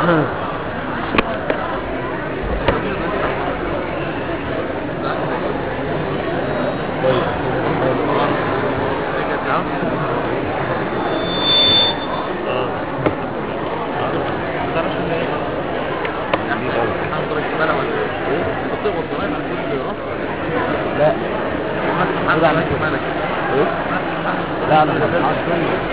لا كده عملت ايه؟ لا انا مش عارف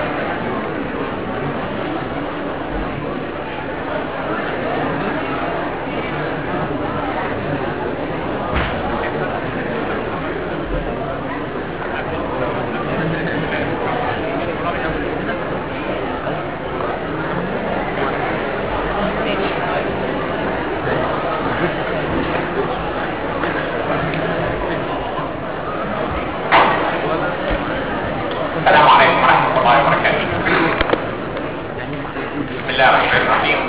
السلام عليكم ورحمة الله وبركاته بسم الله الرحمن الرحيم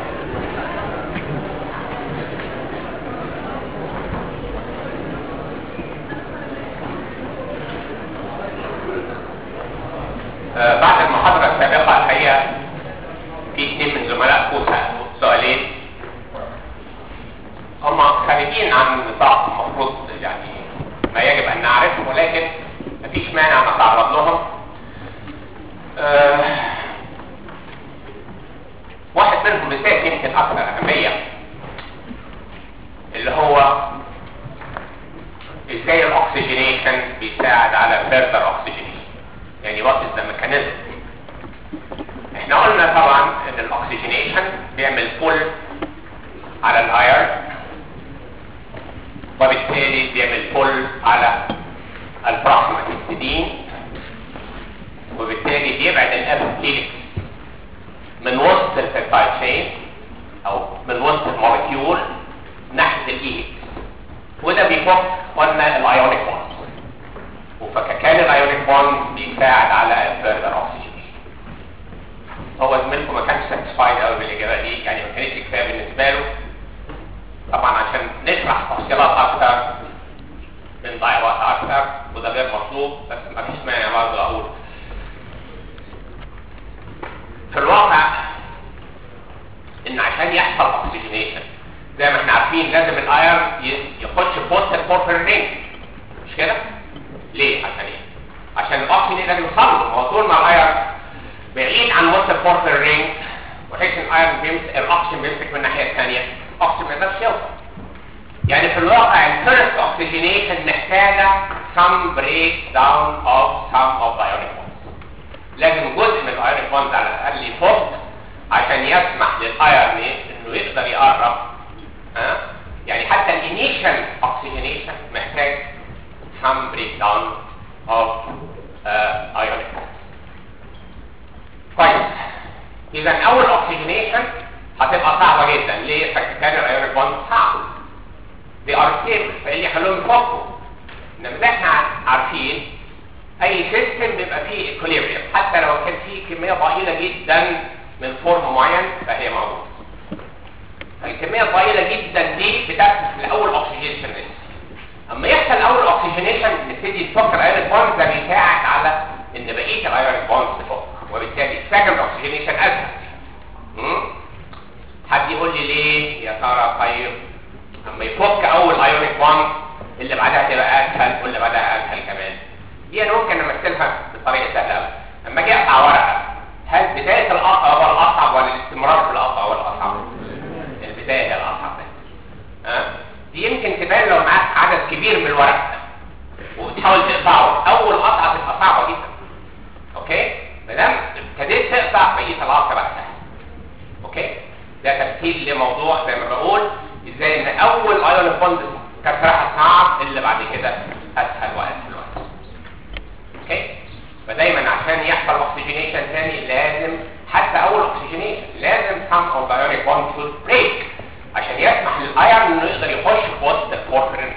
آه، بعد المحاضرة السابقة الحقيقة في اثنين من زملائكم سألوا سؤالين هم خارجين عن نطاق المفروض يعني ما يجب ان نعرفه ولكن مفيش مانع نتعرض لهم آه، واحد منهم بالذات يمكن اكثر اهميه اللي هو ازاي الاكسجينيشن بيساعد على further oxygenation يعني what is the mechanism احنا قلنا طبعا ان الاكسجينيشن بيعمل بول على الايرن وبالتالي بيعمل بول على البروكسيمال هيستidine وبالتالي بيبعد الاف هيليكس من وسط البيبتايد تشين او من وسط المولكيول ناحيه الايليكس وده بيفك قلنا الايونيك بوند وفككان الايونيك بوند بيساعد على الفيرذر اوكسجينيشن هو زميلكم ما كانش ساتسفايد قوي بالاجابه دي يعني ما كانتش كفايه بالنسبه له طبعا عشان نشرح تفصيلات اكتر بنضيع وقت اكتر وده غير مطلوب بس ما فيش مانع برضه اقول في الواقع ان عشان يحصل اوكسجينيشن زي ما احنا عارفين لازم الايرن يخش في وسط البورفيرين رينج مش كده؟ ليه؟ عشان ايه؟ عشان الاكسجين لازم يوصل له هو طول ما الايرن بعيد عن وسط البورفيرين رينج وحيث الايرن بيمسك الاكسجين بيمسك من الناحيه الثانيه الاكسجين ما يقدرش يوصل يعني في الواقع الفيرست اوكسجينيشن محتاجه some breakdown of some of the ionic bonds لازم جزء من الايونيك بوند على الاقل يفك عشان يسمح للايرن انه يقدر يقرب ها يعني حتى الانيشال اوكسجينيشن محتاج some breakdown of uh, ionic bonds كويس اذا اول اوكسجينيشن هتبقى صعبه جدا ليه فكان الايونيك بوند صعب they are stable فايه اللي يخليهم يفكوا انما زي احنا عارفين اي سيستم بيبقى فيه equilibrium حتى لو كان فيه كميه ضئيله جدا من فورم معين فهي موجوده الكميه الضئيله جدا دي بتسمح لاول اوكسجينيشن اما يحصل اول اوكسجينيشن نبتدي نفك الايونيك بوند ده بيساعد على ان بقيه الايونيك بوند تفك وبالتالي السكند اوكسجينيشن اسهل مم؟ حد يقول لي ليه يا ترى طيب اما يفك اول ايونيك بوند اللي بعدها تبقى اسهل واللي بعدها اسهل كمان دي انا ممكن امثلها بطريقه سهله قوي اما اجي اقطع ورقه هل بدايه القطع هو الاصعب ولا الاستمرار في القطع هو الاصعب البدايه هي الاصعب ها دي يمكن تبان لو معاك عدد كبير من الورق وتحاول تقطعه اول قطعه تبقى صعبه جدا اوكي ما دام ابتديت تقطع بقيه القطع بقى سهل اوكي ده تمثيل لموضوع زي ما بقول ازاي ان اول ايون بوند كسرها صعب اللي بعد كده اسهل واسهل واسهل اوكي فدايما عشان يحصل اوكسجينيشن ثاني لازم حتى اول اوكسجينيشن لازم some of the ionic bond should break عشان يسمح للايرن انه يقدر يخش في وسط البورفرين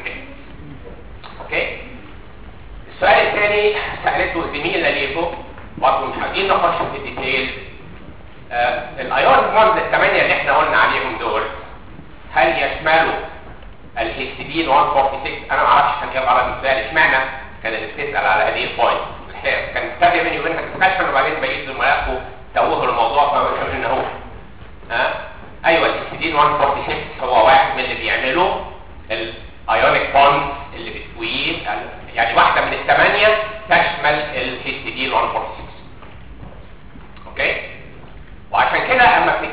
اوكي السؤال الثاني سالته زميله ليكو برضه مش عايزين نخش في الديتيل آه الايون بوند الثمانيه اللي احنا قلنا عليهم دول هل يشملوا الهيستidine 146 انا ما اعرفش كان ايه الغرض من ذلك اشمعنى كان اللي بتسال على هذه البوينت الحقيقه كان ابتدى بيني وبينها ديسكشن وبعدين بقيت زملائكم توهوا الموضوع فما ان هو ها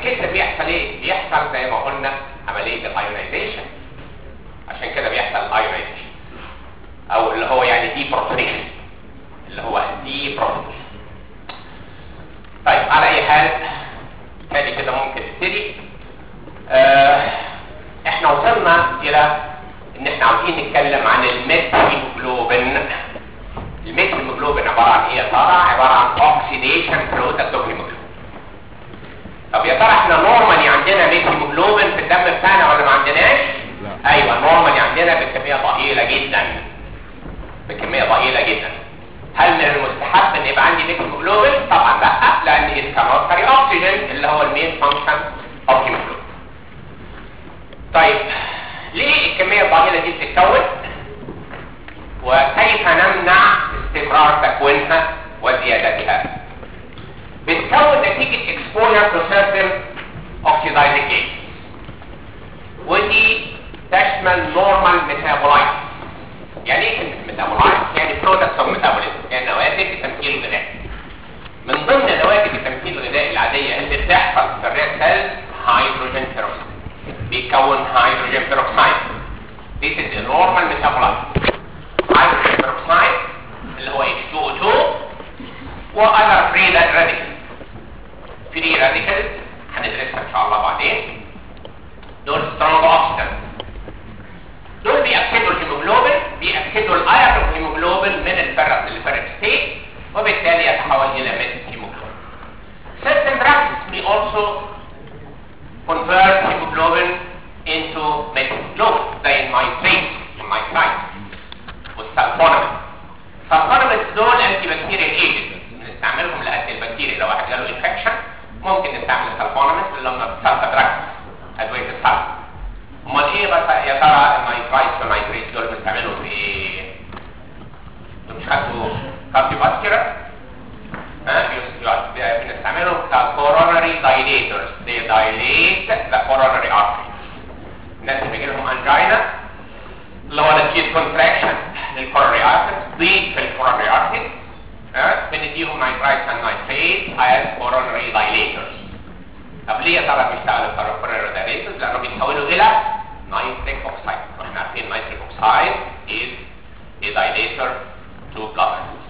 كده بيحصل ايه بيحصل زي ما قلنا عمليه الايونيزيشن عشان كده بيحصل ايونيزيشن او اللي هو يعني دي بروتونيشن اللي هو دي بروتونيشن طيب على اي حال تاني كده ممكن نبتدي آه احنا وصلنا الى ان احنا عاوزين نتكلم عن الميثيموجلوبين الميثيموجلوبين عباره عن ايه يا ترى عباره عن اوكسيديشن برودكت اوف هيموجلوبين طب يا ترى احنا نورمالي عندنا ميثيموجلوبين في الدم بتاعنا ولا ما عندناش لا. ايوه نورمالي عندنا بكميه ضئيله جدا بكميه ضئيله جدا هل من المستحب ان يبقى عندي ميثيموجلوبين طبعا لا لان it cannot carry oxygen اللي هو المين فانكشن اوف هيموجلوبين طيب ليه الكميه الضئيله دي بتتكون وكيف نمنع استمرار تكوينها وزيادتها بتكون نتيجة exposure to certain oxidizing agents ودي تشمل normal metabolites يعني ايه كلمة metabolites؟ يعني products of metabolism يعني نواتج التمثيل الغذائي من ضمن نواتج التمثيل الغذائي العادية اللي بتحصل في الريد سيلز هيدروجين بيروكسيد بيكون هيدروجين بيروكسيد This is a normal metabolite هيدروجين بيروكسيد اللي هو H2O2 واذر فري راديكال فري راديكال هندرسها ان شاء الله بعدين دول سترونج اوكسيدنت دول بيأكسدوا الهيموجلوبين بيأكسدوا الايرون هيموجلوبين من الفرق للفرق ستيت وبالتالي يتحول الى ميث هيموجلوبين certain drugs may also convert hemoglobin into methemoglobin زي النيتريت النيترايت والسلفونامين السلفونامين دول انتي بكتيريال ايجنت بنستعملهم لقتل البكتيريا لو واحد جاله انفكشن ممكن نستعمل السلفونامين اللي هم سلفا دراجز ادويه السلفا امال ايه بس يا ترى النيترايت والنيتريت دول بنستعملهم في ايه؟ انتوا مش خدتوا كارديو فاسكولار ها بيس- بنستعملهم ككوروناري دايليتورز they dilate the coronary arteries الناس اللي بيجي لهم انجينا اللي هو نتيجه كونتراكشن للكورونري ارتريز ضيق في الكورونري ارتريز ها بنديهم نيترايت اند نيتريت از كورونري دايليتورز طب ليه يا ترى بيشتغلوا كورونري دايليتورز لانه بيتحولوا الى نيتريك اوكسايد واحنا عارفين نيتريك اوكسايد is a dilator to blood vessels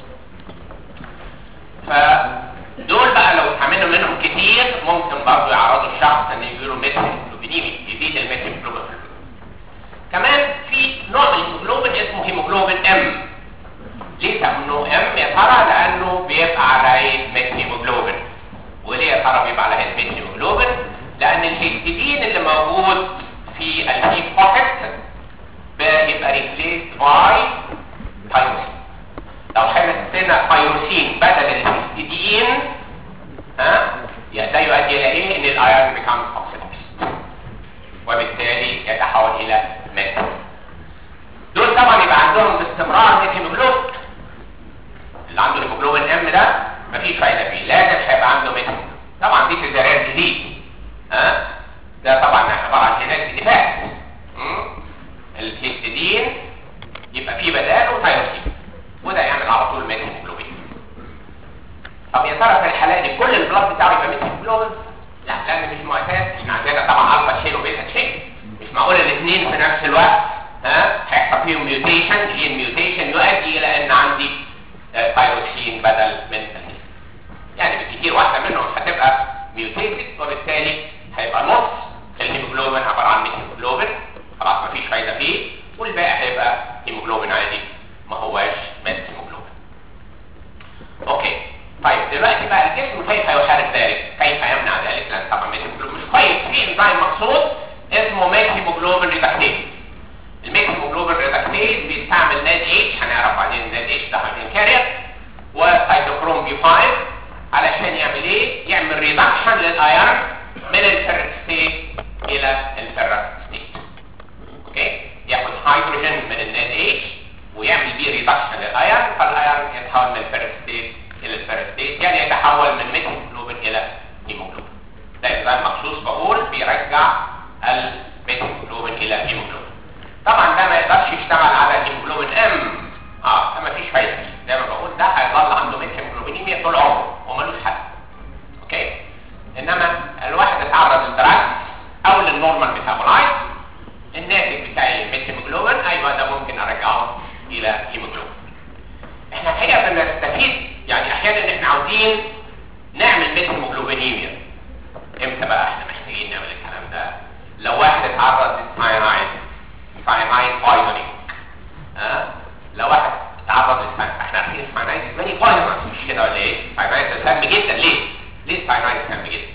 فدول بقى لو اتعملوا منهم كتير ممكن برضه يعرضوا الشخص ان يجيله ميثيموجلوبينيميا يزيد الميثيموجلوبين في الجسم. كمان في نوع من الهيموجلوبين اسمه هيموجلوبين ام ليه سموه ام يا ترى لانه بيبقى على هيئه ميثيموجلوبين وليه يا ترى بيبقى على هيئه ميثيموجلوبين لان الهيستidine اللي موجود في الهيب بوكيت بيبقى ريبليسد باي تايروسين لو حطينا تايروسين بدل الهيستidine ها ده يؤدي الى ايه ان الايرون becomes oxidized وبالتالي يتحول الى ميث دول طبعا يبقى عندهم باستمرار ميثيموجلوبين اللي عنده الهيموجلوبين ام ده مفيش فايده فيه لازم هيبقى عنده ميثيموجلوبين طبعا دي في رير ديزيز ها ده طبعا عباره عن جينات ديفكت الهيستidine يبقى فيه بداله تايروسين وده يعمل على طول ميثيموجلوبين طب يا ترى في الحالات دي كل البلاد بتاعه يبقى ميثيموجلوبين لا لان مش معتاد احنا عندنا طبعا الفا تشين وبيتا تشين مش معقول الاثنين في نفس الوقت ها هيحصل فيهم ميوتيشن جين ميوتيشن يؤدي الى ان عندي آه، تايروسين بدل من الهيستidine يعني بالكثير واحده منهم هتبقى ميوتيتد وبالتالي هيبقى نص الهيموجلوبين عباره عن ميثيموجلوبين خلاص مفيش فايده فيه والباقي هيبقى هيموجلوبين عادي ما هواش ميثيموجلوبين اوكي طيب دلوقتي بقى الجسم كيف يحارب ذلك كيف يمنع ذلك لان طبعا الميثيموجلوبين مش كويس في انزيم مقصود اسمه ميثيموجلوبين ريدكتيز الميثيموجلوبين ريدكتيز بيستعمل ناد اتش هنعرف بعدين ناد اتش ده هيكون كارير وسيتوكروم بي 5 علشان يعمل ايه يعمل ريدكشن للايرون من الفيرست هيموجلوبينيميا امتى بقى احنا محتاجين نعمل الكلام ده لو واحد اتعرض للساينايد ساينايد بايزونينج ها لو واحد اتعرض للساينايد احنا عارفين الساينايد فيري بايزونس مش كده ولا ايه الساينايد ده سام جدا ليه ليه الساينايد سام جدا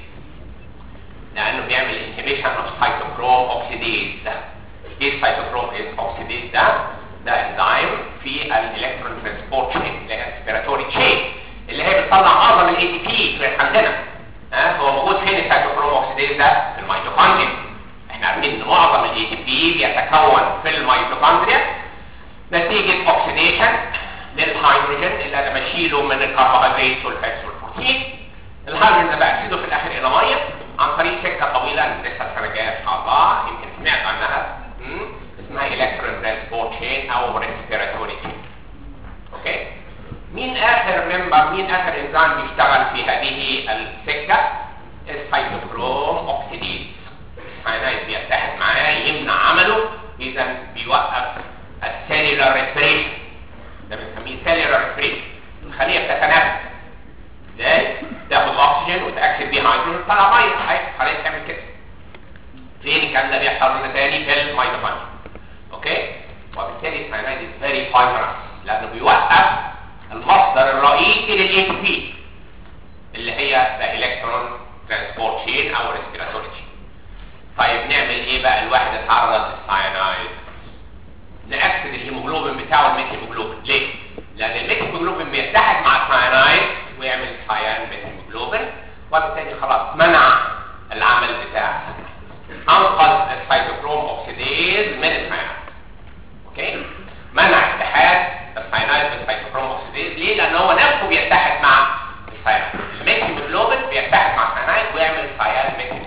لانه بيعمل انهبيشن اوف سايتوكروم اوكسيديز ده ايه السايتوكروم اوكسيديز ده ده انزيم في الالكترون ترانسبورت تشين اللي هي الريسبيراتوري تشين اللي هي بتطلع معظم الاي تي بي في عندنا ها هو موجود فين السايتوكروم اوكسيديز ده في الميتوكوندريا احنا عارفين ان معظم الاي تي بي بيتكون في الميتوكوندريا نتيجه اوكسيديشن للهيدروجين اللي انا بشيله من الكربوهيدرات والفاتس والبروتين الهيدروجين ده بأكسده في الاخر الى ميه عن طريق سكه طويله لسه السنه الجايه ان شاء الله يمكن سمعت عنها مم. اسمها الكترون ترانسبورت تشين او ريسبيراتوري تشين اوكي مين اخر ممبر مين اخر انزيم بيشتغل في هذه السكه السيتوكروم اوكسيديز الساينايد بيتحد معاه يمنع عمله اذا بيوقف السيلولار ريسبيريشن ده بنسميه سيلولار ريسبيريشن الخليه بتتنفس ازاي تاخد اكسجين وتاكسد بيه هيدروجين طلع ميه اهي الخليه بتعمل كده فين الكلام ده بيحصل لنا تاني في الميتوكوندريا اوكي وبالتالي الساينايد از فيري فايبرس لانه بيوقف المصدر الرئيسي للاي تي بي اللي هي الالكترون ترانسبورت تشين او ريسبيراتوري تشين طيب نعمل ايه بقى الواحد اتعرض للساينايد نأكد الهيموجلوبين بتاعه الميثيموجلوبين ليه؟ لأن الميثيموجلوبين بيتحد مع الساينايد ويعمل سايان ميثيموجلوبين وبالتالي خلاص منع العمل بتاع أنقذ السيتوكروم أوكسيديز من الساينايد أوكي؟ منع اتحاد الساينايد بالسيتوكروم أوكسيديز ليه؟ لأن هو نفسه بيتحد مع الساينايد الميثيموجلوبين بيتحد مع الساينايد ويعمل سايان ميثيموجلوبين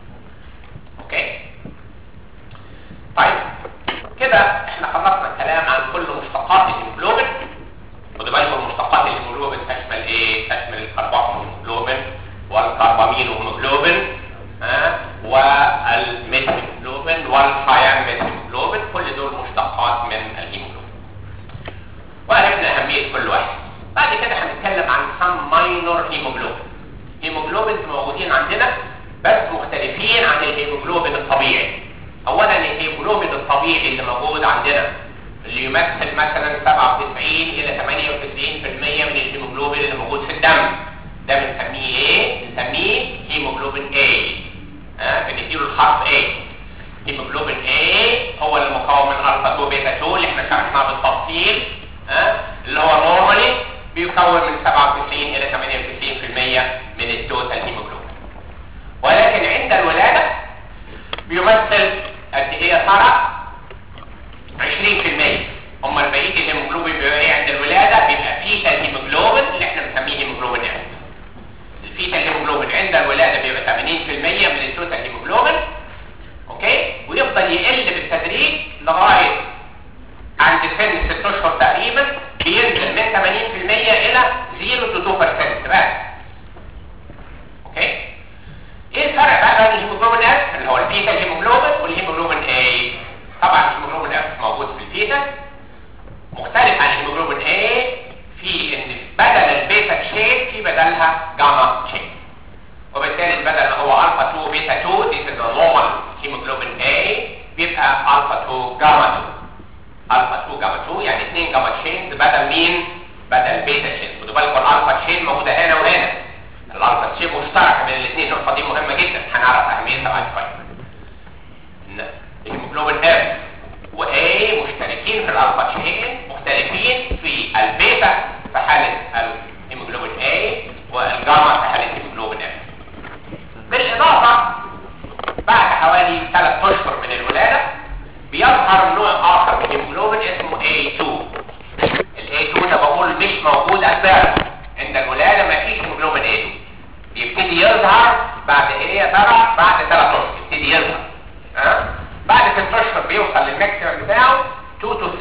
أوكي؟ طيب كده احنا خلصنا الكلام عن كل مشتقات الهيموجلوبين خدوا بالكم مشتقات الهيموجلوبين تشمل ايه؟ تشمل الكربوكسي هيموجلوبين والكربامين هيموجلوبين ها والميثيموجلوبين والثيان ميثيموجلوبين كل دول مشتقات من الهيموجلوبين وعرفنا اهميه كل واحد بعد كده هنتكلم عن some minor هيموجلوبين هيموجلوبينز موجودين عندنا بس مختلفين عن الهيموجلوبين الطبيعي اولا الهيموجلوبين الطبيعي اللي موجود عندنا اللي يمثل مثلا 97 الى 98% من الهيموجلوبين اللي موجود في الدم ده بنسميه ايه بنسميه هيموجلوبين A ها بنديله الحرف A هيموجلوبين A هو اللي مكون من الفا 2 بيتا 2 اللي احنا شرحناه بالتفصيل ها اللي هو نورمالي بيكون من 97 الى 98% من التوتال هيموجلوبين ولكن عند الولاده بيمثل قد ايه يا ترى 20% امال بقيه الهيموجلوبين بيبقى ايه عند الولاده بيبقى فيتال هيموجلوبين اللي احنا بنسميه هيموجلوبين اف الفيتال هيموجلوبين عند الولاده بيبقى 80% من التوتال هيموجلوبين اوكي ويفضل يقل بالتدريج لغايه عند سن 6 اشهر تقريبا بينزل من 80% الى 0 to 2% بس اوكي ايه الفرق بقى بين الهيموجلوبين اف اللي هو الفيتال هيموجلوبين والهيموجلوبين اي طبعا الهيموجلوبين اف موجود في الفيتال مختلف عن الهيموجلوبين اي في ان بدل البيتا تشين في بدلها جاما تشين وبالتالي البدل اللي هو الفا 2 بيتا 2 this is the normal hemoglobin A بيبقى الفا 2 جاما 2 الفا 2 جاما 2 يعني اثنين جاما تشينز بدل مين؟ بدل بيتا تشين خدوا بالكم الالفا تشين موجوده هنا وهنا الالفا تشين مشتركه بين الاثنين النقطه دي مهمه جدا هنعرف اهميتها بعد شويه الهيموجلوبين اف واي مشتركين في الالفا تشين مختلفين في البيتا في حاله الهيموجلوبين اي والجاما في حاله الهيموجلوبين اف بالاضافه بعد حوالي 3 اشهر من الولاده بيظهر نوع اخر من الهيموجلوبين اسمه A2 ال A2 ده بقول مش موجود اسباب عند الولاده ما فيش هيموجلوبين A2 يبتدي يظهر بعد ايه يا ترى بعد 3 اشهر يبتدي يظهر ها أه؟ بعد 6 اشهر بيوصل للماكسيمم بتاعه 2 to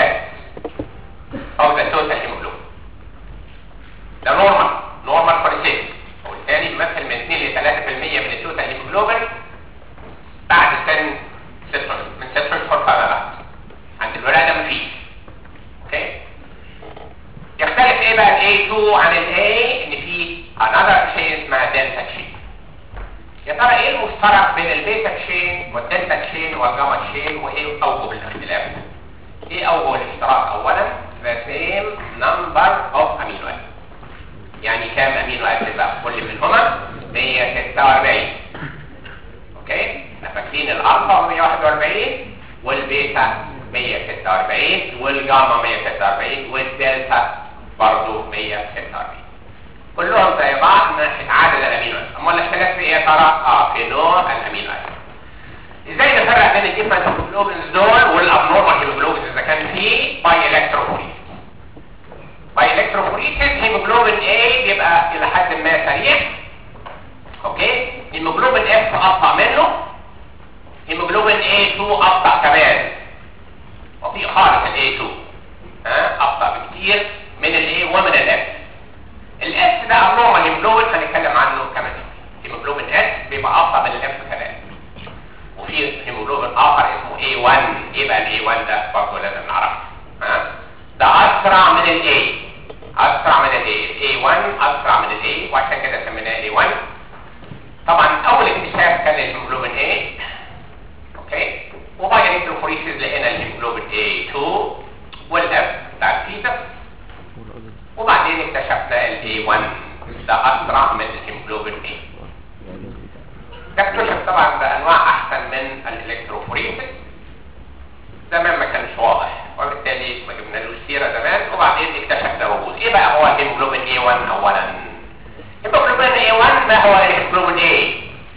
3% او ده توتال هيموجلوبين ده نورمال نورمال كونسيت وبالتالي بيمثل من 2 ل 3% من التوتال هيموجلوبين بعد سن 6 اشهر من 6 اشهر فما بعد عند الولاده مفيش اوكي يختلف ايه بقى ال A2 عن ال A ان في another chain اسمها دلتا chain فرق بين البيتا تشين والدلتا تشين والجاما تشين وايه اوجه الاختلاف ايه اوجه الاشتراك اولا the same number of amino acids يعني كام امينو اسيد بقى في كل منهما 146 اوكي احنا فاكرين الالفا 141 والبيتا 146 والجاما 146 والدلتا برضه 146 كلهم زي بعض من ناحيه عدد الامينو اسيد امال الاختلاف في ايه يا ترى اه في نوع الامينو اسيد ازاي نفرق بين الديفرنت هيموجلوبينز دول والابنورمال هيموجلوبينز اذا كان في باي الكتروفوريز باي الكتروفوريسيس هيموجلوبين A بيبقى الى حد ما سريع اوكي هيموجلوبين F ابطا منه هيموجلوبين A2 ابطا كمان بطيء خالص ال A2 ها ابطا بكتير من ال A ومن ال F ال S ده ابنورمال هيموجلوبين هنتكلم عنه كمان هيموجلوبين S بيبقى ابطا من ال F كمان وفي هيموجلوبين اخر اسمه A1 ايه بقى ال A1 ده برضه لازم نعرفه ها ده اسرع من ال A اسرع من ال A ال A1 اسرع من ال A وعشان كده سميناه A1 طبعا اول اكتشاف كان الهيموجلوبين A اوكي وبعد الكتروفوريسيس لقينا الهيموجلوبين A2 والاف بتاع الفيتس وبعدين اكتشفنا ال A1 ده اسرع من الهيموجلوبين A ده اكتشف طبعا بانواع احسن من الالكتروفوريسيس زمان ما كانش واضح وبالتالي ما جبنالوش سيره زمان وبعدين اكتشف ده وجود ايه بقى هو الهيموجلوبين A1 اولا الهيموجلوبين A1 ما هو الهيموجلوبين A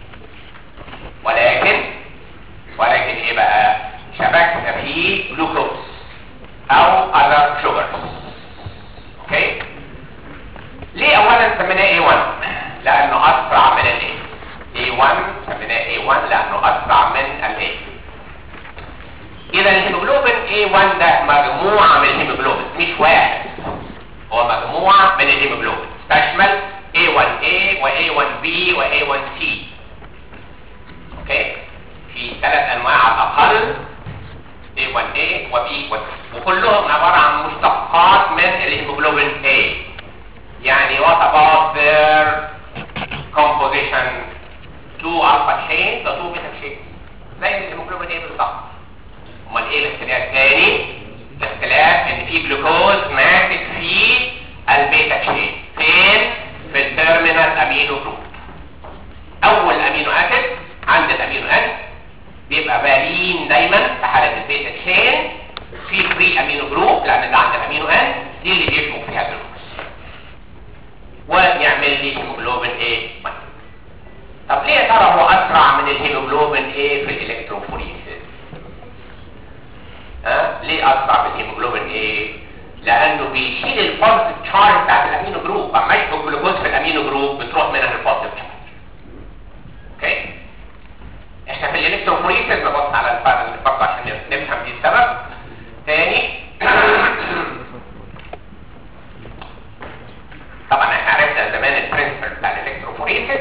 ولكن ولكن ايه بقى شبكنا فيه جلوكوز او other sugars اوكي ليه اولا سميناه A1 لانه اسرع من ال A A1 سميناه A1 لانه اسرع من ال A اذا الهيموجلوبين A1 ده مجموعة من الهيموجلوبين مش واحد هو مجموعة من الهيموجلوبين تشمل A1A و A1B و A1C اوكي في ثلاث انواع على الاقل A1A و B و C وكلهم عبارة عن مشتقات من الهيموجلوبين A يعني what about their composition two alpha chains و two beta chains زي الهيموجلوبين A بالظبط امال ايه الاختلاف الثاني الاختلاف ان في جلوكوز ماسك في البيتا تشين فين في التيرمينال امينو جروب اول امينو اسيد عند الامينو اسيد بيبقى بالين دايما في حاله البيتا تشين في فري امينو جروب لان ده عند الامينو ان دي اللي بيشبك فيها جلوكوز ويعمل لي هيموجلوبين ايه طب ليه يا ترى هو اسرع من الهيموجلوبين ايه في الالكتروفوريسيس ها ليه اسرع من الهيموجلوبين ايه لانه بيشيل البوزيتيف تشارج بتاعت الامينو جروب اما يشبك جلوكوز في الامينو جروب بتروح منها البوزيتيف تشارج اوكي احنا في الالكتروفوريسيس نبص على الفرق اللي فقط عشان نفهم دي السبب تاني طبعا احنا عرفنا زمان البرنسبل بتاع الالكتروفوريسيس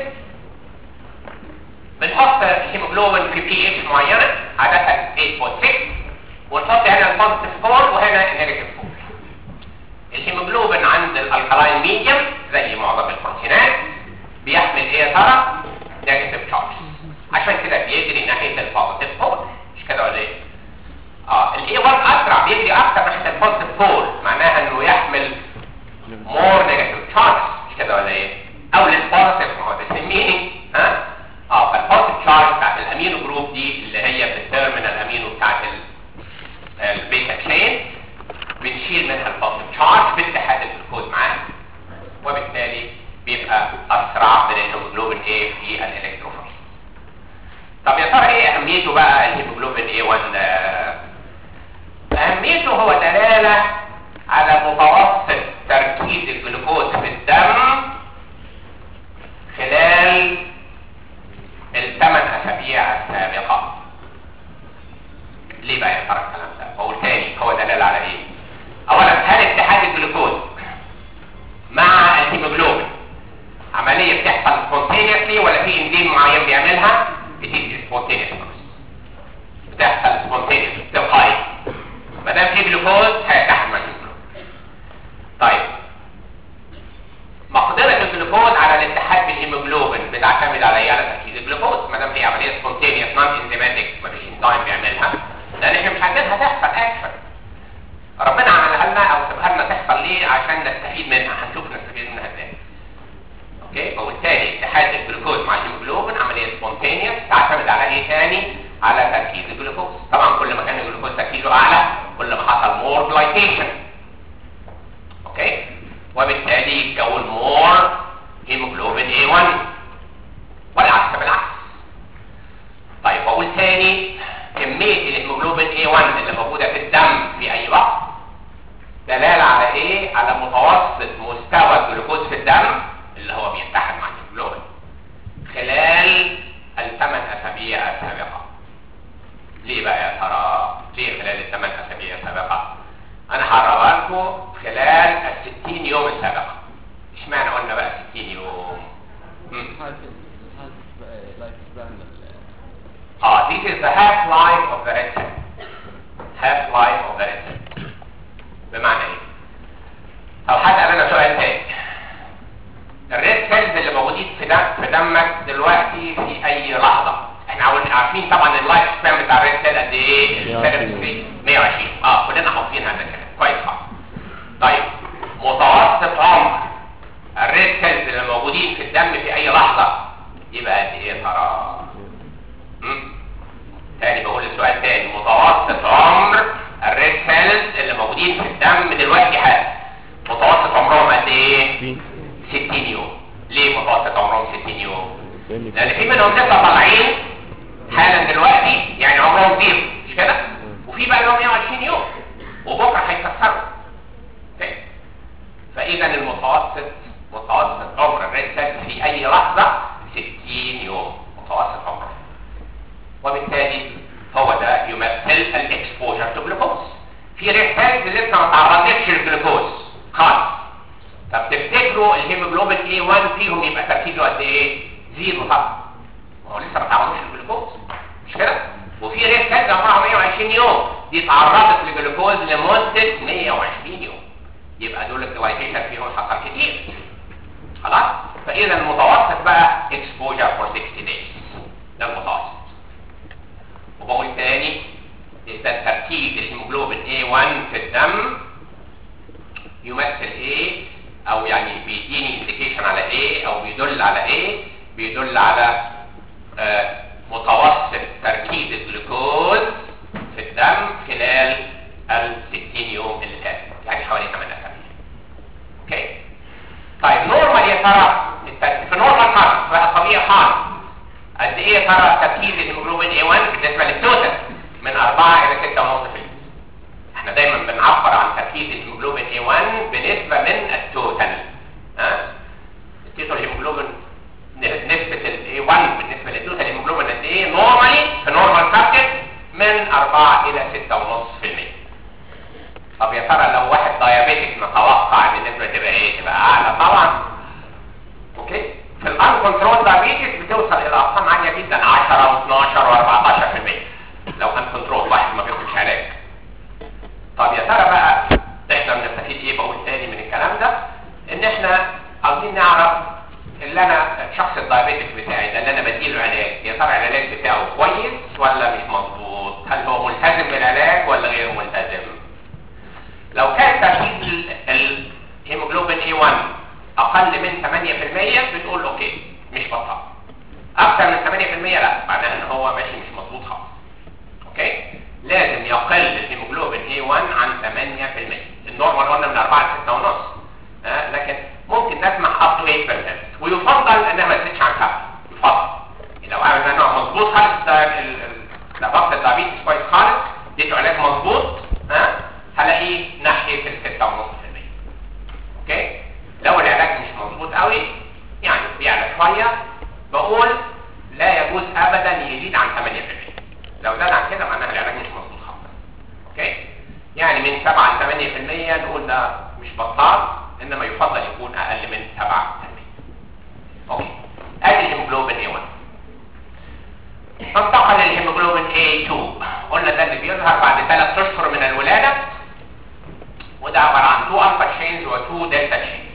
بنحط الهيموجلوبين في بي اتش معينه عاده 8.6 ونحط هنا البوزيتيف بول وهنا النيجاتيف بول الهيموجلوبين عند الالكالاين ميديوم زي معظم البروتينات بيحمل ايه يا ترى نيجاتيف تشارج عشان كده بيجري ناحيه البوزيتيف بول مش كده ولا ايه اه الاي 1 اسرع بيجري اكتر ناحيه البوزيتيف بول معناها انه يحمل مور نيجاتيف تشارج مش كده ولا ايه او للبوزيتيف ما هو ده سميني ها اه فالبوزيتيف تشارج بتاعت الامينو جروب دي اللي هي بتديترمن الامينو بتاعت البيتا تشين بنشيل منها البوزيتيف تشارج باتحاد الجلوكوز معاها وبالتالي بيبقى اسرع من الهيموجلوبين A في الالكتروفوريس طب يا ترى ايه اهميته بقى الهيموجلوبين A1 ده اهميته هو دلاله على متوسط تركيز الجلوكوز في الدم خلال الثمان اسابيع السابقه ليه بقى يا ترى الكلام ده بقول تاني هو دلاله على ايه اولا هل اتحاد الجلوكوز مع الهيموجلوبين عمليه بتحصل سبونتينيسلي ولا في انزيم معين بيعملها بتيجي سبونتينيس بتحصل سبونتينيس تلقائي ما دام في جلوكوز هيتحد مع الهيموجلوبين طيب على ايه تاني على تركيز الجلوكوز طبعا كل ما كان الجلوكوز تركيزه اعلى كل ما حصل مور جلايكيشن اوكي وبالتالي يتكون مور هيموجلوبين A1 والعكس بالعكس طيب اقول تاني كميه الهيموجلوبين A1 اللي موجوده في الدم في اي وقت دلاله على ايه على متوسط مستوى الجلوكوز في الدم اللي هو بيتحد مع الهيموجلوبين خلال الثمان اسابيع السابقه ليه بقى يا ترى ليه خلال الثمان اسابيع السابقه انا هقربها لكم خلال الستين يوم السابقه اشمعنى قلنا بقى 60 يوم مم. اه this is the half life of the red cell half life of the red cell بمعنى ايه طب هسأل انا سؤال تاني الريد سيلز اللي موجودين في دم في دمك دلوقتي في اي لحظه احنا عاول- عارفين طبعا اللايف سبان بتاع الريد سيل قد ايه 120. 120 اه كلنا حافظين هذا الكلام كويس خالص طيب متوسط عمر الريد سيلز اللي موجودين في الدم في اي لحظه يبقى قد ايه يا ترى مم؟ تاني بقول السؤال تاني متوسط عمر الريد سيلز اللي موجودين في الدم دلوقتي حالا متوسط عمرهم قد ايه 60 يوم ليه متوسط عمرهم 60 يوم لان في منهم لسه طالعين حالا دلوقتي يعني عمرهم زيرو مش كده وفي بقى لهم 120 يوم وبكره هيكسروا أوكي؟ فاذا المتوسط متوسط عمر الريد سيل في اي لحظه 60 يوم متوسط عمره وبالتالي هو ده يمثل الاكسبوجر تو جلوكوز في ريد سيلز لسه ما تعرضتش للجلوكوز خالص طب تفتكروا الهيموجلوبين A1 فيهم يبقى تركيزه قد ايه؟ زيرو طبعا ما هو لسه ما تعرضوش للجلوكوز مش كده؟ وفي ريد سيلز عمرها 120 يوم دي تعرضت للجلوكوز لمده 120 يوم يبقى دول الجلايكيشن فيهم حصل كتير خلاص؟ فاذا المتوسط بقى exposure for 60 days ده المتوسط وبقول تاني ده تركيز الهيموجلوبين A1 في الدم يمثل ايه او يعني بيديني انديكيشن على ايه او بيدل على ايه بيدل على آه متوسط تركيز الجلوكوز في الدم خلال ال 60 يوم اللي فاتوا يعني حوالي 8 اسابيع اوكي طيب نورمال يا ترى الت- في نورمال خالص بقى طبيعي خالص قد ايه يا ترى تركيز الهيموجلوبين A1 بالنسبه للتوتال من 4 الى 6.5% احنا دايما بنعبر عن تركيز الهيموجلوبين A1 بنسبة من التوتال ها التوتال هيموجلوبين ن- نسبة ال A1 بالنسبة للتوتال هيموجلوبين قد ايه نورمالي في نورمال سبجكت من 4 الى 6.5% طب يا ترى لو واحد دايابيتك نتوقع ان النسبة تبقى ايه تبقى اعلى طبعا اوكي في الان كنترول دايابيتس بتوصل الى ارقام عالية جدا 10 و12 و14% لو ان كنترول واحد ما بياخدش علاج طب يا ترى بقى احنا بنستفيد ايه بقول تاني من الكلام ده ان احنا عاوزين نعرف اللي انا الشخص الدايابيتك بتاعي ده اللي انا بديله علاج يا ترى العلاج بتاعه كويس ولا مش مظبوط هل هو ملتزم بالعلاج ولا غير ملتزم لو كان تركيز ال- الهيموجلوبين A1 اقل من 8% بتقول اوكي مش بطال اكتر من 8% لا معناها ان هو ماشي مش مظبوط خالص اوكي لازم يقل الهيموجلوبين A1 عن 8% النورمال قلنا من 4 ل 6 ونص آه لكن ممكن نسمح up to 8% ويفضل انها ما تزيدش عن 7 يفضل لو عامل انه مظبوط خالص ده ال- ال- ده ضغط الدايابيتس كويس خالص اديته علاج مظبوط ها هلاقيه ناحيه ال 6.5% اوكي لو العلاج مش مظبوط قوي يعني بيعلى شويه بقول لا يجوز ابدا يزيد عن 8% لو زاد عن كده معناها العلاج مش مظبوط خالص اوكي يعني من 7 ل 8% نقول ده مش بطال انما يفضل يكون اقل من 7% اوكي ادي الهيموجلوبين A1 انتقل الهيموجلوبين A2 قلنا ده اللي بيظهر بعد 3 اشهر من الولاده وده عباره عن 2 الفا تشينز و2 دلتا تشينز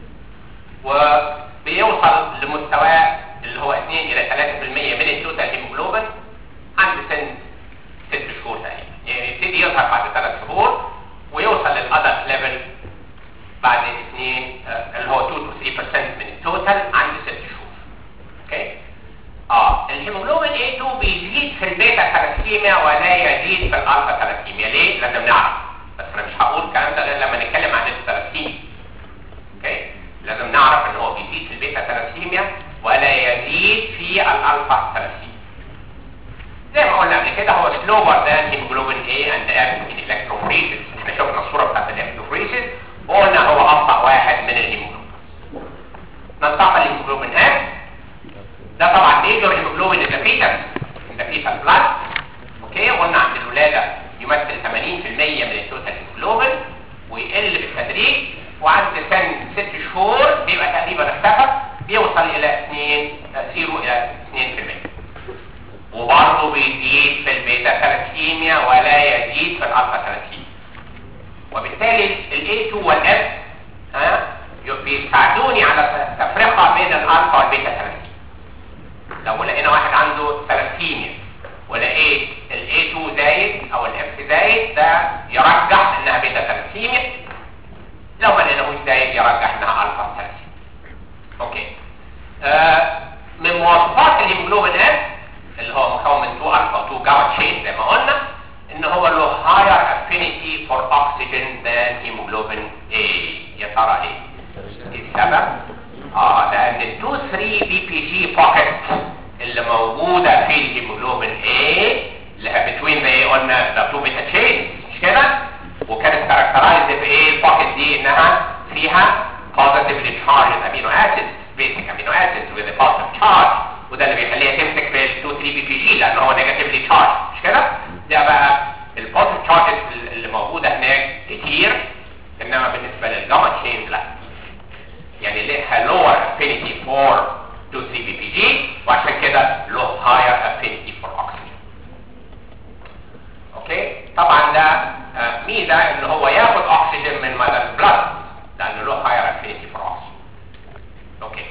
وبيوصل لمستوى اللي هو 2 الى 3% من التوتال هيموجلوبين عند سن 6 شهور تقريبا يعني يبتدي يظهر بعد 3 شهور ويوصل للادلت ليفل بعد 2 آه، اللي هو 2 to 3% من التوتال عند 6 شهور اوكي اه الهيموجلوبين A2 بيزيد ثلاسيميا ولا يزيد في الالفا ثلاسيميا ليه لازم نعرف بس انا مش هقول الكلام ده غير لما نتكلم عن الثلاسيميا اوكي لازم نعرف ان هو بيزيد في البيتا ثلاسيميا ولا يزيد في الالفا ثلاسيميا زي ما قلنا قبل كده هو سلوبر ذان هيموجلوبين A and F in electrophoresis احنا شفنا الصوره بتاعت الالكتروفوريسيس وقلنا هو ابطا واحد من الهيموجلوبين ننتقل لهيموجلوبين F ده طبعا ميجور هيموجلوبين ان ذا فيتس ان ذا فيتس بلاد اوكي قلنا عند الولاده يمثل 80% من التوتال هيموجلوبين ويقل بالتدريج وعند سن 6 شهور بيبقى تقريبا اختفى بيوصل الى 2 0 الى 2% وبرضه بيزيد في البيتا ثلاثيميا ولا يزيد في الالفا ثلاثيميا وبالتالي ال A2 وال F ها بيساعدوني على تفرقه بين الالفا والبيتا ثلاثيميا لو لقينا واحد عنده ثلاثيميا ولقيت ال A2 زايد او ال F زايد ده يرجح انها بيتا ثلاثيميا لو ما لقيناهوش زايد يرجح انها الفا ثلاثيميا اوكي آه من مواصفات الهيموجلوبين F اللي هو مكون من 2 الفا 2 جاما تشين زي ما قلنا ان هو له higher affinity for oxygen than hemoglobin A يا ترى ايه؟ ايه السبب؟ اه لان ال 2 3 بي بي جي pocket اللي موجوده في الهيموجلوبين A اللي هي between the قلنا the two beta chains مش كده؟ وكانت characterized بايه البوكيت دي انها فيها positively charged amino acids basic amino acids with a positive charge وده اللي بيخليها تمسك في ال 2 3 بي بي جي لان هو نيجاتيفلي تشارج مش كده؟ ده بقى البوزيتيف تشارجز اللي موجوده هناك كتير انما بالنسبه للجاما تشين لا يعني لها lower affinity for 2 3 بي بي جي وعشان كده له higher affinity for oxygen اوكي طبعا ده آه، ميزه ان هو ياخد اكسجين من مدى البلد لانه له higher affinity for oxygen اوكي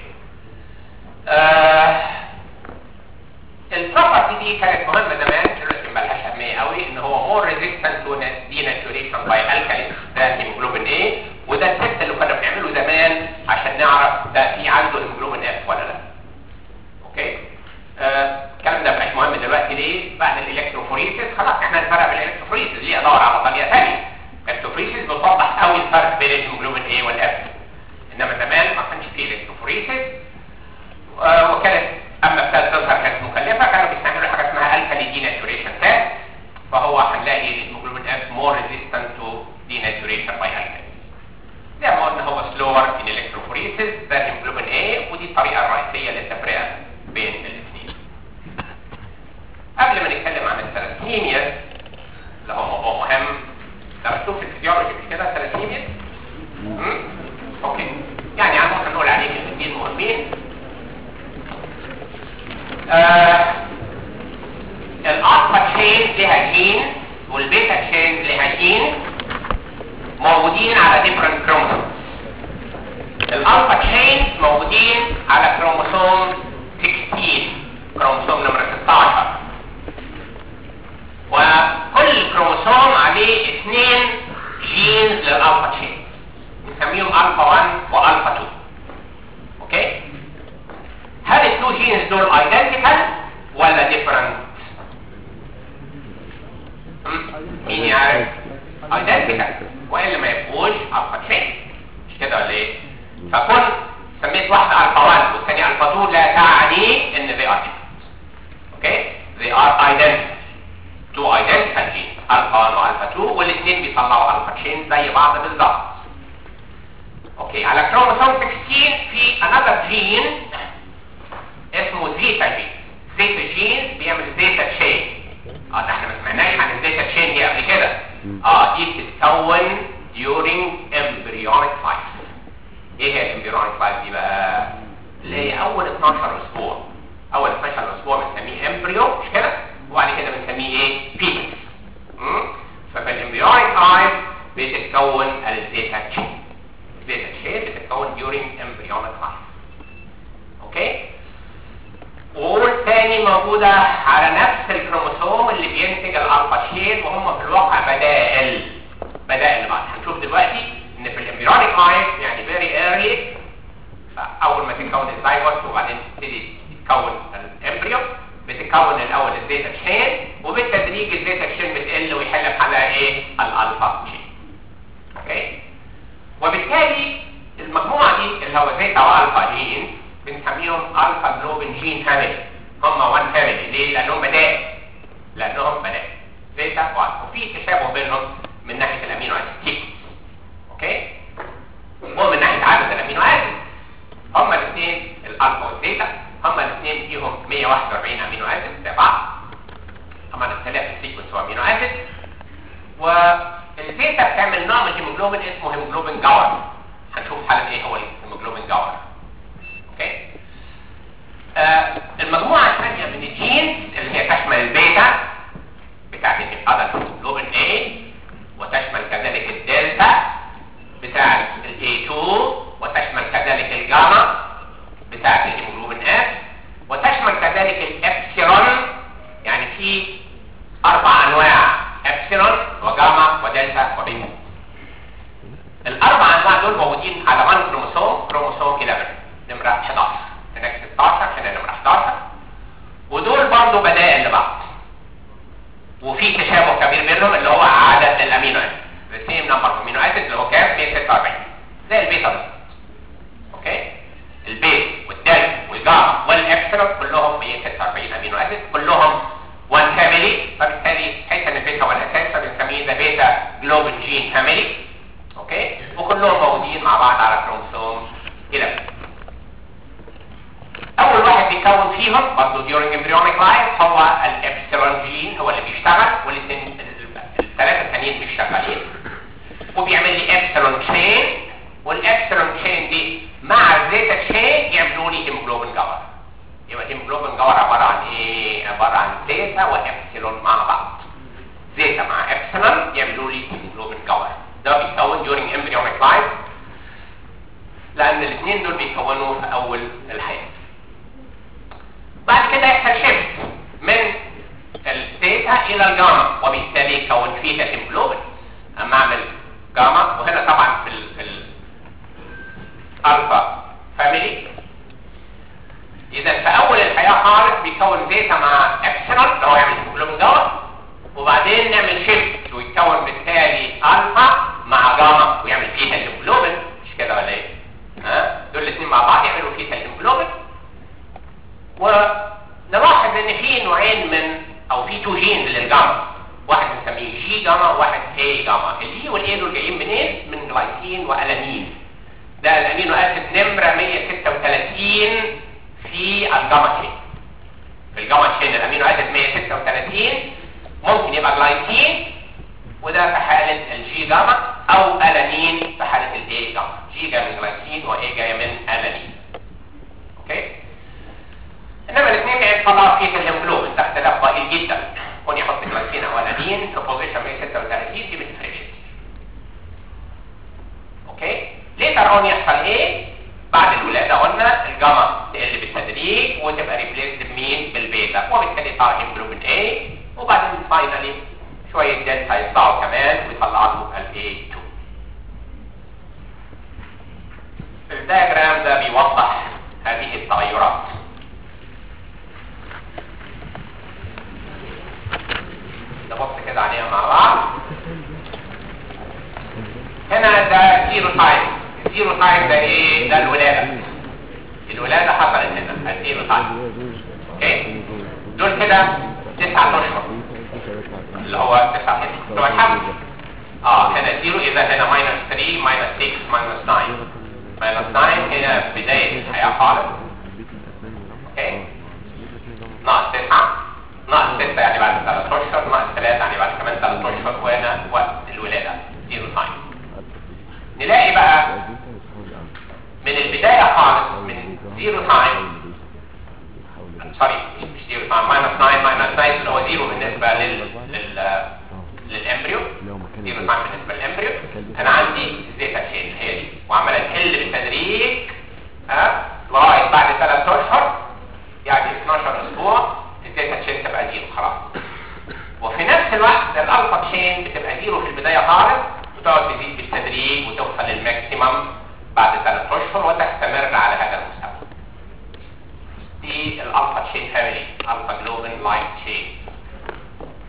آه البروبرتي دي كانت مهمه زمان دلوقتي مالهاش اهميه قوي ان هو مور ريزيستنت تو ديناتوريشن باي الكالي ده هيموجلوبين ايه وده التست اللي كنا بنعمله زمان عشان نعرف ده في عنده هيموجلوبين اف ولا لا اوكي آه، الكلام ده مبقاش مهم دلوقتي ليه بعد الالكتروفوريسيس خلاص احنا نفرق بين الالكتروفوريسيس ليه ادور على طريقه ثانيه الالكتروفوريسيس بتوضح قوي الفرق بين الهيموجلوبين ايه والاف انما زمان ما كانش فيه الكتروفوريسيس آه، وكانت اما ابتدت تظهر كانت مكلفه كانوا بيستعملوا حاجه اسمها الكالي ديناتوريشن تيست فهو هنلاقي الهيموجلوبين اف مور ريزيستنت تو ديناتوريشن باي الكالي زي ما قلنا هو سلور ان الكتروفوريسيس ده الهيموجلوبين ايه ودي الطريقه الرئيسيه للتفرقه بين الاثنين قبل ما نتكلم عن الثلاثيميا اللي هو موضوع مهم درستوه في الفيزيولوجي مش كده الثلاثيميا مم؟ اوكي يعني يعني ممكن نقول عليه كلمتين مهمين آه الالفا تشين لها جين والبيتا تشين لها جين موجودين على ديفرنت كروموسومز الالفا تشين موجودين على كروموسوم 16 كروموسوم نمرة 16 وكل كروموسوم عليه اثنين جينز للالفا تشين نسميهم الفا 1 والفا 2 اوكي هل التو جينز دول ايدنتيكال ولا ديفرنت مين يعرف ايدنتيكال والا ما يبقوش الفا تشين مش كده ولا ايه فكن سميت واحده الفا 1 والثانيه الفا 2 لا تعني ان they are different اوكي they are identical two identical genes الفا 1 والفا 2 والاثنين بيطلعوا الفا تشين زي بعض بالظبط اوكي على كروموسوم 16 في another gene اسمه زيتا جين زيتا جين بيعمل زيتا تشين اه ده احنا ما سمعناش عن الزيتا تشين دي قبل كده اه دي بتتكون during embryonic life ايه هي الامبريونيك لايف دي بقى اللي هي اول 12 اسبوع اول 12 اسبوع بنسميه امبريو مش كده وبعد كده بنسميه ايه فيتس ففي الامبريونيك لايف بتتكون الزيتا تشين الزيتا تشين بتتكون during embryonic life اوكي والتاني موجودة على نفس الكروموسوم اللي بينتج الالفا تشين وهم في الواقع بدائل بدائل بعض هنشوف دلوقتي ان في الامبريونيك لايف يعني فيري ايرلي اول ما تتكون الزايجوت وبعدين تبتدي تتكون الامبريو بتتكون الاول الزيتا تشين وبالتدريج الزيتا تشين بتقل ويحل محلها ايه الالفا تشين اوكي وبالتالي المجموعه دي اللي هو زيتا والفا جين بنسميهم الفا جلوبين جين فاميلي هم وان فاميلي ليه لانهم بدائل لانهم بدائل زيتا والفا وفي تشابه بينهم من ناحيه الامينو اسيد اوكي ومن ناحيه عدد الامينو اسيد هما الاثنين الالفا والزيتا هما الاثنين فيهم 141 امينو اسيد زي بعض طبعا الثلاثه السيكونس هو امينو اسيد والزيتا بتعمل نوع من الهيموجلوبين اسمه هيموجلوبين جاور هنشوف حالا ايه هو الهيموجلوبين جاور اوكي آه المجموعه الثانيه من الجينز اللي هي تشمل البيتا بتاعت الادلت هيموجلوبين A وتشمل كذلك الدلتا بتاعت ال A2 وتشمل كذلك الجاما بتاعت الهيموجلوبين F وتشمل كذلك الابسيلون يعني في اربع انواع ابسيلون وجاما ودلتا وبيتا الاربع انواع دول موجودين على وان كروموسوم كروموسوم 11 نمره 11 هناك 16 هنا نمره 11 ودول برضه بدائل لبعض وفي تشابه كبير بينهم اللي هو عدد الامينو اسيد the same number of amino acids اللي هو كام 146 زي البيتا بالظبط اوكي البيت والدلتا والجاما والابسلون كلهم 146 امينو اسيد كلهم وان فاميلي فبالتالي حيث ان البيتا هو الاساس فبنسميه ذا بيتا جلوبين جين فاميلي اوكي وكلهم موجودين مع بعض على كروموسوم 11 اول واحد بيكون فيهم برضه during embryonic life هو الابسلون جين هو اللي بيشتغل والاثنين الثلاثه الثانيين مش شغالين وبيعمل لي ابسلون تشين والابسلون تشين دي مع الزيتا تشين يعملوا لي هيموجلوبين جوهر يبقى هيموجلوبين جوهر عباره عن ايه عباره عن زيتا وابسلون مع بعض زيتا مع ابسلون يعملوا لي هيموجلوبين جوهر ده بيتكون during embryonic life لان الاثنين دول بيكونوا في اول الحياه بعد كده يحصل شيفت من الثيتا الى الجاما وبالتالي يكون فيتا هيموجلوبين اما اعمل جاما وهنا طبعا في ال في الالفا فاميلي اذا في اول الحياه خالص بيكون زيتا مع ابسلون اللي هو يعمل هيموجلوبين جاما وبعدين نعمل شيفت ويتكون بالتالي الفا مع جاما ويعمل فيتا هيموجلوبين مش كده ولا ايه؟ ها دول الاثنين مع بعض يعملوا فيتا هيموجلوبين ونلاحظ ان في نوعين من او في تو جينز للجاما واحد بنسميه جي جاما وواحد اي جاما الجي والاي دول جايين منين من جلايسين والانين ده الامينو اسيد نمره 136 في الجاما تشين في الجاما تشين الامينو اسيد 136 ممكن يبقى جلايسين وده في حالة الجي جاما او الانين في حالة الاي جاما جي جاي من جلايسين واي جاي من الانين اوكي انما الاثنين بيطلعوا فيه الهيموجلوبين ده اختلاف ضئيل جدا كون يحط جلايسين او الانين في بوزيشن 136 دي بتفرقش اوكي ليتر اون يحصل ايه بعد الولاده قلنا الجاما تقل بالتدريج وتبقى ريبليسد بمين بالبيتا وبالتالي يطلع هيموجلوبين A وبعدين فاينلي شويه دلتا يطلعوا كمان ويطلعوا له الاي 2 الدياجرام ده بيوضح هذه التغيرات نبص كده عليها مع بعض هنا ده زيرو تايم الزيرو تايم ده ايه ده الولاده الولاده حصلت هنا الزيرو تايم اوكي دول كده تسعة اشهر اللي هو تسعة اشهر طبعا الحمل اه هنا زيرو اذا هنا ماينس 3 ماينس 6 ماينس 9 ماينس 9 هنا بدايه الحياه خالص اوكي ناقص 9 ناقص 6 يعني بعد 3 اشهر ناقص 3 يعني بعد كمان 3 اشهر وهنا وقت الولاده زيرو تايم نلاقي بقى من البدايه خالص من زيرو تايم سوري مش زيرو تايم ماينس 9 ماينس 9 اللي هو زيرو بالنسبه لل لل للامبريو زيرو تايم بالنسبه للامبريو انا عندي زيتا تشين هي دي وعماله تقل بالتدريج ها لغايه بعد 3 اشهر يعني 12 اسبوع الزيتا تشين تبقى زيرو خلاص وفي نفس الوقت الالفا تشين بتبقى زيرو في البدايه خالص وتقعد تزيد بالتدريج وتوصل للماكسيمم بعد 3 اشهر وتستمر على هذا المستوى دي الالفا تشين فاميلي الفا جلوبين لايت تشين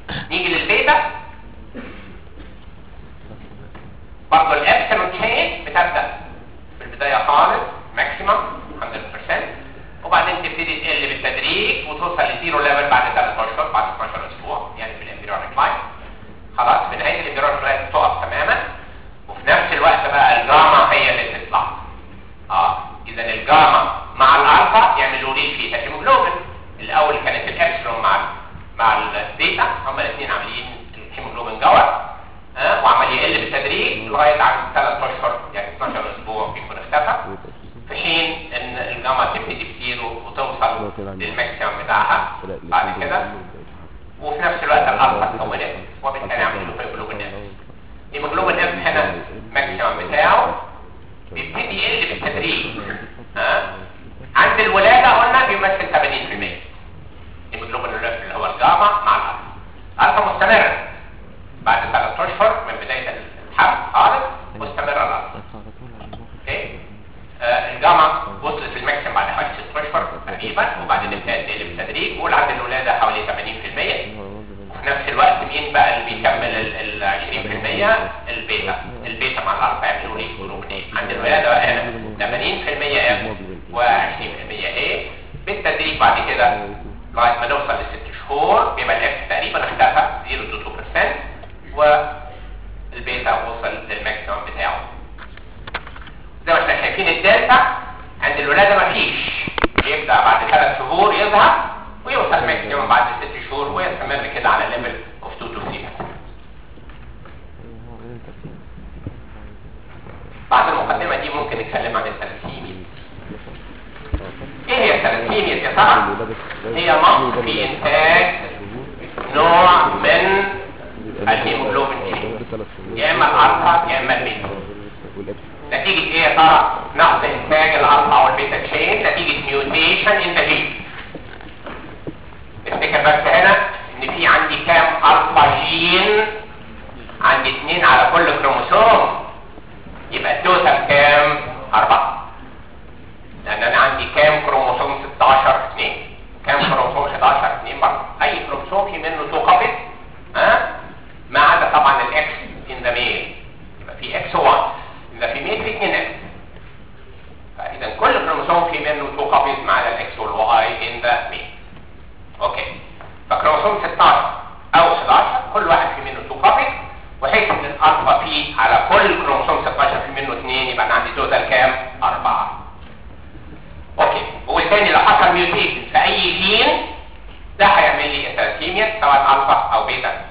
الزيرو ليفل بعد 3 اشهر بعد 12 اسبوع يعني في الامبريونيك لايف خلاص في نهايه الامبريونيك لايف تقف تماما وفي نفس الوقت بقى الجاما هي اللي تطلع اه اذا الجاما مع الالفا يعملوا لي في الهيموجلوبين الاول كانت الابسلون مع ال مع البيتا هما الاثنين عاملين الهيموجلوبين جوه اه وعمال يقل بالتدريج لغايه عند 3 اشهر يعني 12 اسبوع بيكون اختفى في حين ان الجاما تبتدي بزيرو وتوصل للماكسيمم بتاعها بعد كده وفي نفس الوقت الالفا اتكونت وبالتالي عملوا له هيموجلوبين اف الهيموجلوبين اف هنا الماكسيمم بتاعه بيبتدي يقل بالتدريج ها عند الولاده قلنا بيمثل 80% الهيموجلوبين اف اللي هو الجاما مع الالفا الالفا مستمره بعد ثلاث اشهر من بدايه الحمل خالص مستمره الالفا اوكي آه الجاما وصلت الماكسيم بعد حوالي 6 اشهر تقريبا وبعدين ابتدت تقل بالتدريج والعند الولاده حوالي 80% وفي نفس الوقت مين بقى اللي بيكمل ال 20% البيتا البيتا مع الالفا يعملوا لي جلوبين عند الولاده بقى هنا 80% اف و20% ايه بالتدريج بعد كده لغايه ما نوصل لست شهور بيبقى الاف تقريبا اختفى 0 to 2% والبيتا وصل للماكسيمم بتاعه زي ما احنا شايفين الدلتا عند الولاده مفيش يبدا بعد ثلاث شهور يظهر ويوصل ماكسيمم بعد ست شهور ويستمر كده على ليفل اوف 2 to 3 بعد المقدمه دي ممكن نتكلم عن الثلاثيميا ايه هي الثلاثيميا يا ترى هي نقص في انتاج نوع من الهيموجلوبين جي يا اما الالفا يا اما البيتا نتيجة ايه يا ترى نقص انتاج الالفا والبيتا تشين نتيجة ميوتيشن ان ذا جين افتكر بس هنا ان في عندي كام الفا جين عندي اتنين على كل كروموسوم يبقى التوتال كام اربعة لان انا عندي كام كروموسوم 16 2 كام كروموسوم 11 2 برضه اي كروموسوم في منه تو كوبيز ها ما عدا طبعا الاكس ان ذا ميل يبقى في اكس 1 ان ذا فيميل في 2 اكس فاذا كل كروموسوم في منه تو كوبيز ما عدا الاكس والواي ان ذا ميل اوكي فكروموسوم 16 او 11 كل واحد في منه تو كوبيز وحيث ان الالفا في على كل كروموسوم 16 في منه 2 يبقى انا عندي توتال كام 4 اوكي والتاني لو حصل ميوتيشن في اي جين ده هيعمل لي ثلاثيميا سواء الفا او بيتا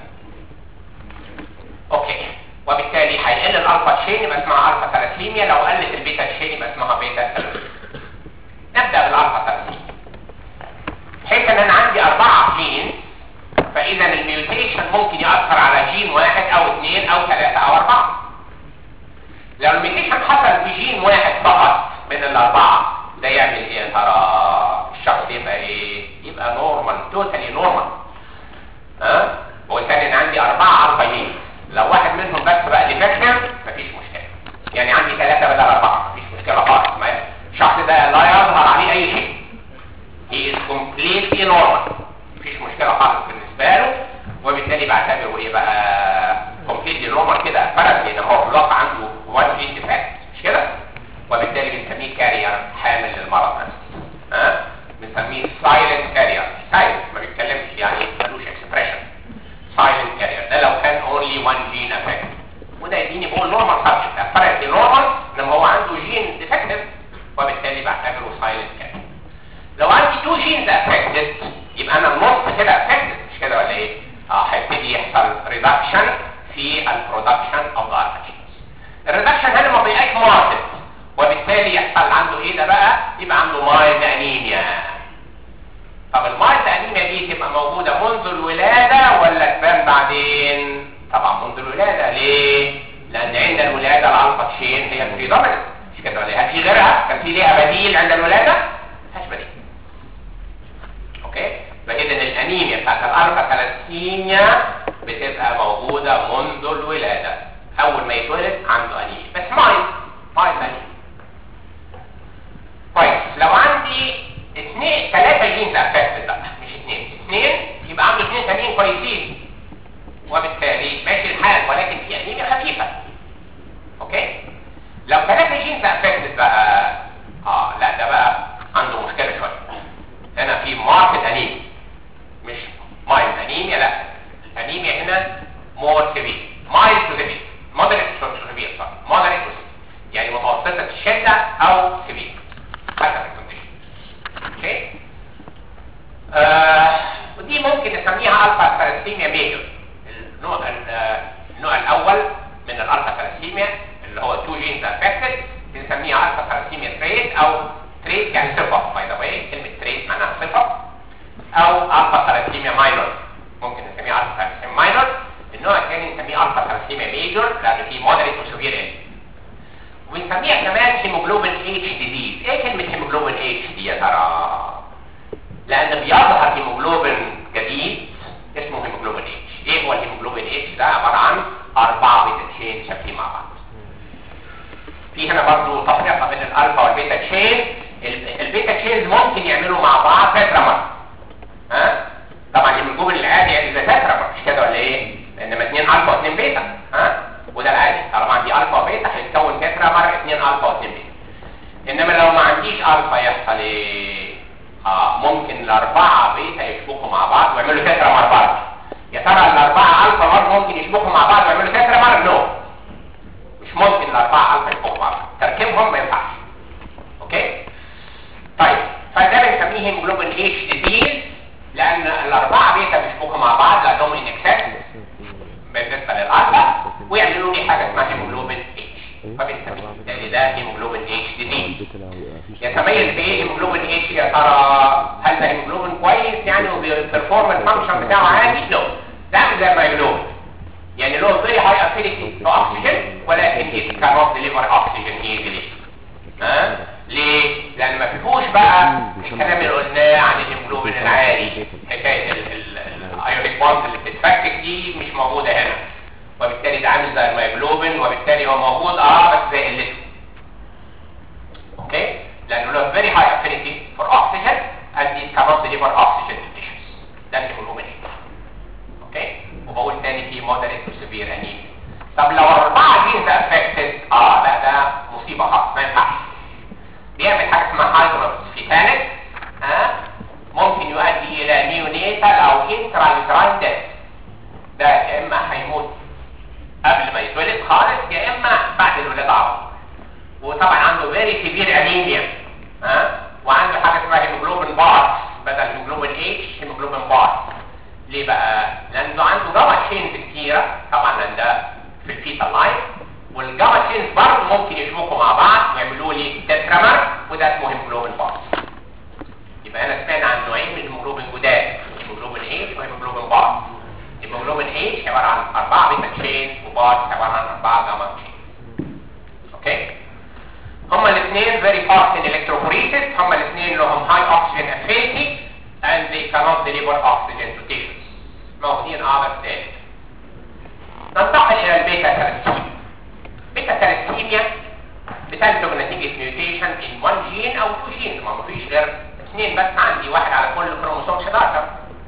اوكي وبالتالي هيقل الالفا تشين يبقى اسمها الفا ثلاثيميا لو قلت البيتا تشين يبقى اسمها بيتا ثلاثيميا نبدا بالالفا ثلاثيميا حيث ان انا عندي اربعه جين فاذا الميوتيشن ممكن ياثر على جين واحد او اثنين او ثلاثه او اربعه لو الميوتيشن حصل في جين واحد فقط من الاربعه ده يعمل ايه يا ترى الشخص يبقى ايه يبقى نورمال توتالي نورمال ها وبالتالي انا عندي اربعه الفا جين لو واحد منهم بس بقى ديفكتيف مفيش مشكله يعني عندي ثلاثه بدل اربعه مفيش مشكله خالص ما الشخص ده لا يظهر عليه اي شيء he is completely normal مفيش مشكله خالص بالنسبه له وبالتالي بعتبره ايه بقى completely normal كده فرق لان هو في الواقع عنده one gene defect مش كده وبالتالي بنسميه كارير حامل للمرض نفسه ها بنسميه silent carrier silent ما بيتكلمش يعني ملوش expression silent carrier ده لو كان only one gene affected وده يديني بقول normal subject apparently normal لما هو عنده جين defective وبالتالي بعتبره silent carrier لو عندي two genes affected يبقى انا النص كده affected مش كده ولا ايه؟ اه هيبتدي يحصل reduction في البرودكشن of the alpha genes الريدكشن هنا ما بيبقاش ماركت وبالتالي يحصل عنده ايه ده بقى يبقى عنده مايلد انيميا طب المايلد انيميا دي تبقى موجودة منذ الولادة ولا تبان بعدين طبعا منذ الولادة ليه لان عند الولادة الالفا تشين هي البريدوميننت مش كده ولا هل في غيرها كان في ليها بديل عند الولادة مفيهاش بديل اوكي فاذا الانيميا بتاعت الالفا ثلاثيميا بتبقى موجودة منذ الولادة اول ما يتولد عنده انيميا بس مايلد مايلد انيميا كويس لو عندي اثنين ثلاثة جينز افكتد بقى مش اثنين اثنين يبقى عنده اثنين تانيين كويسين وبالتالي ماشي الحال ولكن في انيميا خفيفة اوكي لو ثلاثة جينز افكتد بقى اه لا ده بقى عنده مشكلة شوية هنا في ماركت انيميا دي ممكن نسميها الفا ثالاسيميا ميجور النوع النوع الاول من الالفا ثالاسيميا اللي هو تو جينز افكتد بنسميها الفا ثالاسيميا تريت او تريت يعني صفه باي ذا واي كلمه تريت معناها صفه او الفا ثالاسيميا ماينور ممكن نسميها الفا ثالاسيميا ماينور النوع الثاني نسميه الفا ثالاسيميا ميجور لان فيه مودريت وسوفير ان ونسميها كمان هيموجلوبين اتش ديزيز ايه كلمه هيموجلوبين اتش دي يا ترى لان بيظهر هيموجلوبين جديد اسمه هيموجلوبين اتش ايه هو الهيموجلوبين اتش ده عباره عن اربعه بيتا تشين شابكين مع بعض في هنا برضو تفرقه بين الالفا والبيتا تشين ال- البيتا تشينز ممكن يعملوا مع بعض تترامر ها طبعا الهيموجلوبين العادي يعني ده تترامر مش كده ولا ايه انما اثنين الفا واثنين بيتا ها وده العادي طالما عندي الفا وبيتا هيتكون تترامر اثنين الفا واثنين بيتا انما لو ما عنديش الفا يحصل ايه اه ممكن الاربعه بيتا يشبكوا مع بعض ويعملوا تترامر برضه يا ترى الاربعه الفا برضه ممكن يشبكوا مع بعض ويعملوا تترامر نو مش ممكن الاربعه الفا يشبكوا مع بعض تركيبهم ما ينفعش اوكي طيب فده بنسميه هيموجلوبين اتش ديزيز لان الاربعه بيتا بيشبكوا مع بعض لانهم ان اكسس بالنسبه للالفا ويعملوا لي حاجه اسمها هيموجلوبين اتش فبنسميه بالتالي ده هيموجلوبين اتش ديزيز يتميز بايه هيموجلوبين اتش يا ترى هل ده هيموجلوبين كويس يعني وبيرفورم الفانكشن بتاعه عادي نو ده مش زي المايلوبين يعني له فيري هاي افينيتي تو اوكسجين ولكن it cannot deliver oxygen easily ها ليه؟ لان ما فيهوش بقى الكلام اللي قلناه عن الهيموجلوبين العالي حكايه الايونيك بونز اللي بتتفكك دي مش موجوده هنا وبالتالي ده عامل زي المايجلوبين وبالتالي هو موجود اه بس زي قلته اوكي لانه له very high affinity for oxygen and it cannot deliver oxygen to tissues ده الهيموجلوبين اوكي وبقول تاني في moderate to severe anemia طب لو اربعه جينز affected اه لا ده مصيبه خالص ما ينفعش بيعمل حاجه اسمها هايدروس فيتاليك ها ممكن يؤدي الى نيونيتال او انتراليتراين ديث ده يا اما هيموت قبل ما يتولد خالص يا اما بعد الولاده على طول وطبعا عنده فيري سيفير انيميا ها وعنده حاجه اسمها هيموجلوبين بار بدل هيموجلوبين اتش هيموجلوبين بار ليه بقى لانه عنده جاما تشينز كتيره طبعا لان ده في الفيتال لايف والجاما تشينز برضه ممكن يشبكوا مع بعض ويعملوا لي تترامر وده اسمه هيموجلوبين بار يبقى انا سمعنا عن نوعين من الهيموجلوبين جداد هيموجلوبين اتش وهيموجلوبين بار هيموجلوبين اتش عباره عن اربعه بيتا تشين وبار عباره عن اربعه جاما تشين اوكي هما الاثنين very fast in electrophoresis هما الاثنين لهم high oxygen affinity and they cannot deliver oxygen to tissues موجودين اه بس ذلك ننتقل الى البيتا ثلاثيميا بيتا ثلاثيميا بتنتج نتيجة ميوتيشن in one gene او two genes ما مفيش غير اثنين بس عندي واحد على كل كروموسوم 11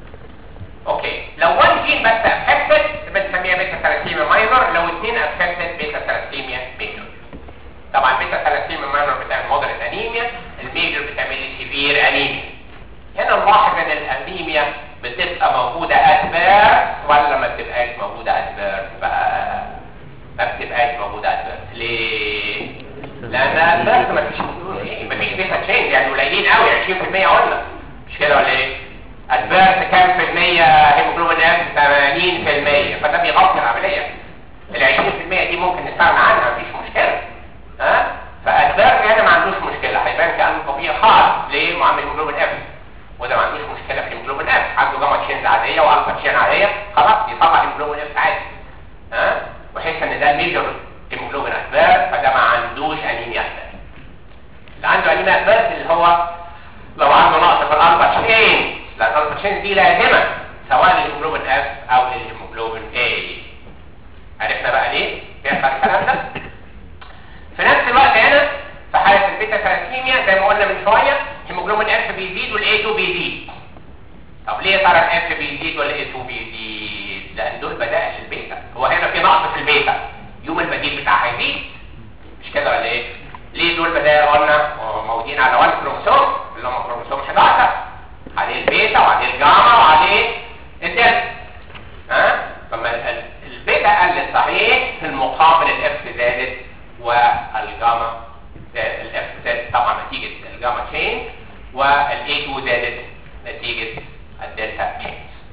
اوكي لو one gene بس affected بنسميها بيتا ثلاثيميا ماينور لو اثنين affected بيتا ثلاثيميا ميجور طبعا بيتا ثلاثيميا ماينور بتعمل مودريت انيميا الميجور بتعمل لي سيفير انيميا هنا نلاحظ ان الانيميا بتبقى موجودة ادفيرس ولا ما بتبقاش موجودة ادفيرس بقى ما بتبقاش موجودة ادفيرس ليه؟ لان ادفيرس ما فيش ما فيش بيتا تشينج يعني قليلين قوي 20% قلنا مش كده ولا ايه؟ ادفيرس كام في المية هيموجلوبين اف 80% فده بيغطي العملية ال 20% دي ممكن نستغنى عنها مفيش مشكلة ها؟ فادفيرس هنا ما عندوش مشكلة هيبان كأنه طبيعي خالص ليه؟ معامل هيموجلوبين اف وده ما عندوش مشكله في الهيموجلوبين اف عنده جاما تشينز عاديه والفا تشين عاديه خلاص يطلع الهيموجلوبين اف عادي ها وحس ان ده ميجر هيموجلوبين افير فده ما عندوش انيميا افير اللي عنده انيميا افير اللي هو لو عنده نقص في الالفا تشين لان الالفا تشين دي لازمه سواء للهيموجلوبين اف او للهيموجلوبين اي عرفنا بقى ليه بيحصل الكلام ده في نفس الوقت هنا في حاله البيتا ثلاثيميا زي ما قلنا من شويه هيموجلوبين اف بيزيد والاي 2 بيزيد طب ليه ترى الاف بيزيد ولا الاي 2 بيزيد لان دول بدائل البيتا هو هنا في نقص في البيتا يوم البديل بتاعها هيزيد مش كده ولا ايه ليه دول بدائل قلنا موجودين على 1 كروموسوم اللي هم كروموسوم 11 عليه البيتا وعليه الجاما وعليه الدلتا ها فما البيتا قلت صحيح في المقابل الاف زادت والجاما الاف زادت طبعا نتيجه الجاما تشين والاي 2 زادت نتيجه الدلتا تشينز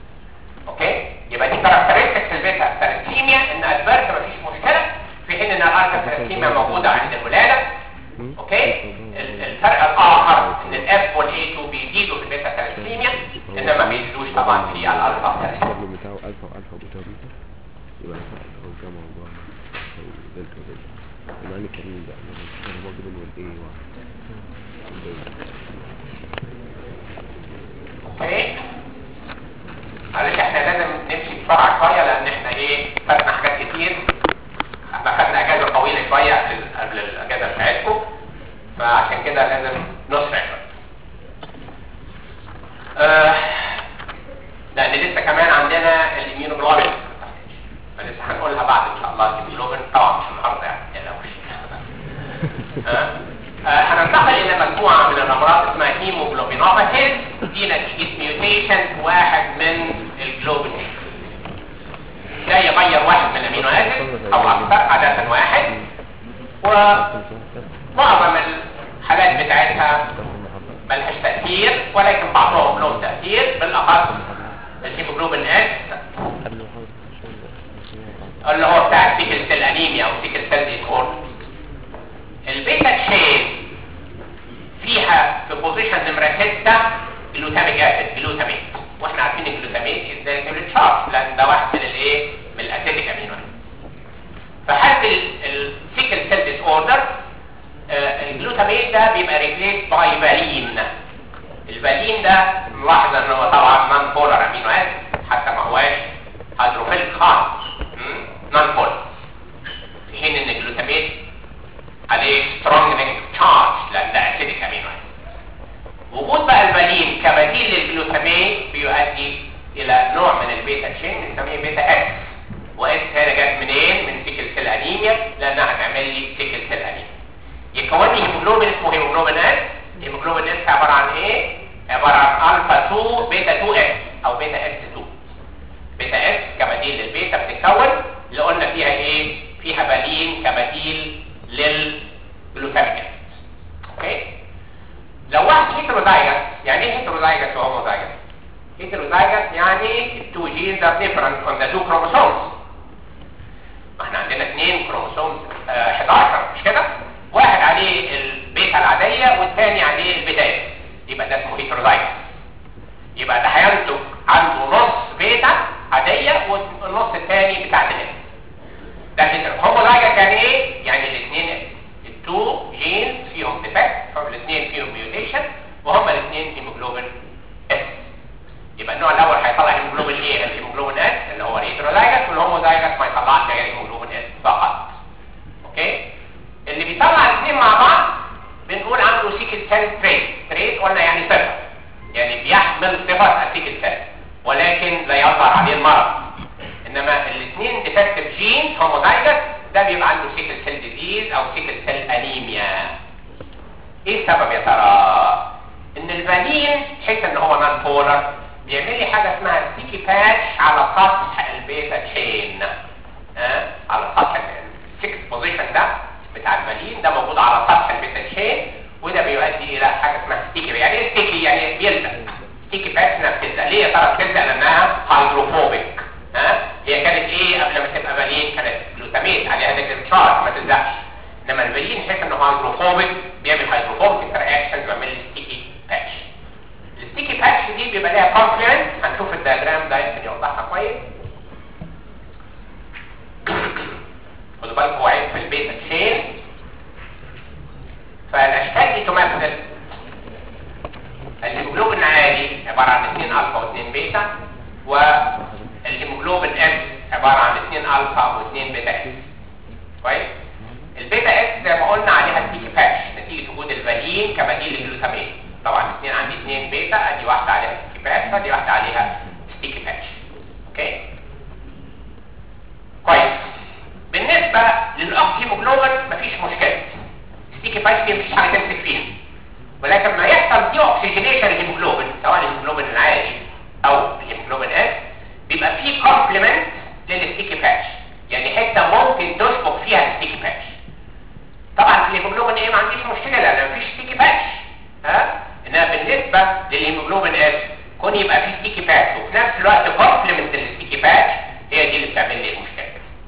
ثلاسيميا ان ادفيرس مفيش مشكله في حين ان الالفا ثلاسيميا موجوده عند الولاده اوكي ال- الفرق الاخر ان الاف والاي 2 بيزيدوا في البيتا ثلاسيميا انما ما بيزيدوش طبعا في الالفا ثلاسيميا الشكل بتاعه الفا والفا وبيتا وبيتا يبقى الفا الفا وجاما وجاما ودلتا ودلتا يبقى يعني الكلام ده انا برضه بين والاي اوكي معلش احنا لازم نمشي بسرعه شويه لان احنا ايه فاتنا حاجات كتير احنا خدنا اجازه طويله شويه قبل قبل الاجازه بتاعتكم فعشان كده لازم نسرع شويه آه لان لسه كمان عندنا الاميونوجلوبين فلسه هنقولها بعد ان شاء الله الاميونوجلوبين طبعا مش النهارده يعني ما تقلقوش. آه، آه، هننتقل الى مجموعه من الامراض اسمها هيموجلوبينوباثيز دي نتيجه ميوتيشن في واحد من الجلوبين ده يغير واحد من الامينو اسيد او اكثر عاده واحد ومعظم الحالات بتاعتها ملهاش تاثير ولكن بعضهم لهم تاثير بالاخص الهيموجلوبين اس اللي هو بتاع سيكل سيل انيميا او سيكل سيل ديسوردر البيتا تشين فيها في بوزيشن نمرة 6 جلوتاميك اسيد جلوتاميت واحنا عارفين الجلوتاميت ازاي كيلو تشارج لان ده واحد من الايه من الاسيتيك امينو فحالة السيكل سيل ديس اوردر الجلوتاميت ده بيبقى ريبليس باي بالين البالين ده نلاحظ ان هو طبعا نون بولر امينو اسيد حتى ما هواش هيدروفيل خالص نون بولر في حين ان الجلوتاميت عليه سترونج نيجاتيف تشارج لان ده اسيديك امينو اسيد وجود بقى البالين كبديل للجلوتاميت بيؤدي الى نوع من البيتا تشين بنسميه بيتا اكس واكس هنا جت منين من سيكل سيل انيميا لانها هتعمل لي سيكل سيل انيميا يكون لي هيموجلوبين اسمه هيموجلوبين اس هيموجلوبين اس عباره عن ايه عباره عن الفا 2 بيتا 2 اكس او بيتا اكس 2 بيتا اكس كبديل للبيتا بتتكون اللي قلنا فيها ايه فيها بالين كبديل للجلوتاميك اسيد اوكي لو واحد هيتروزايجس يعني ايه هيتروزايجس وهوموزايجس هيتروزايجس يعني التو جينز ار ديفرنت اون ذا تو كروموسومز ما احنا عندنا اثنين كروموسومز آه 11 مش كده واحد عليه البيتا العاديه والثاني عليه البيتا اكس يبقى ده اسمه هيتروزايجس يبقى ده هينتج عنده نص بيتا عاديه والنص الثاني بتاع الاكس ده كده هوموزايجس يعني ايه يعني الاثنين التو جينز فيهم ديفكت فالاثنين فيهم ميوتيشن وهما الاثنين هيموجلوبين اس يبقى النوع الاول هيطلع هيموجلوبين ايه الهيموجلوبين اس اللي هو الهيتروزايجس والهوموزايجس ما يطلعش غير هيموجلوبين اس فقط اوكي اللي بيطلع الاثنين مع بعض بنقول عنده سيكل سيل تريت تريت قلنا يعني صفه يعني بيحمل صفه السيكل سيل ولكن لا يظهر عليه المرض انما الاثنين ديفكتيف جينز هوموزايجس ده بيبقى عنده سيكل سيل ديزيز او سيكل سيل انيميا ايه السبب يا ترى ان الفانين حيث ان هو نون بولر بيعمل لي حاجه اسمها ستيكي باتش على سطح البيتا تشين ها على سطح السكس بوزيشن ده بتاع الفانين ده موجود على سطح البيتا تشين وده بيؤدي الى حاجه اسمها ستيكي يعني ايه ستيكي يعني بيلزق ستيكي باتش انها بتلزق ليه يا ترى بتلزق لانها هيدروفوبيك ها هي كانت ايه قبل ما تبقى فانين كانت جلوتاميت عليها نيجاتيف تشارج ما تلزقش انما الفالين حيث انه هيدروفوبيك بيعمل هيدروفوبيك انتراكشن بيعمل لي ستيكي باتش الستيكي باتش دي بيبقى ليها كومبلمنت هنشوف الدياجرام ده يمكن يوضحها كويس خدوا بالكم هو عين في البيتا تشين فالاشكال دي تمثل الهيموجلوبين العادي عباره عن 2 الفا و2 بيتا والهيموجلوبين اس عباره عن 2 الفا و2 بيتا اس كويس البيتا اس زي ما قلنا عليها ستيكي باتش نتيجه وجود الفالين كبديل للجلوتامين طبعا الاثنين عندي اثنين بيتا ادي واحده عليها ستيكي باتش ادي واحده عليها ستيكي باتش اوكي كويس بالنسبه للاوكسيموجلوبين مفيش مشكله ستيكي باتش دي مفيش حاجه تمسك فيها ولكن ما يحصل دي اوكسجينيشن الهيموجلوبين سواء الهيموجلوبين العادي او الهيموجلوبين اس بيبقى فيه كومبلمنت للستيكي باتش يعني حته ممكن تشبك فيها الستيكي باتش طبعا في الهيموجلوبين ايه ما عنديش مشكله لان مفيش ستيكي باتش ها انما بالنسبه للهيموجلوبين اس كون يبقى فيه ستيكي باتش وفي نفس الوقت كومبلمنت للستيكي باتش هي دي اللي بتعمل لي المشكله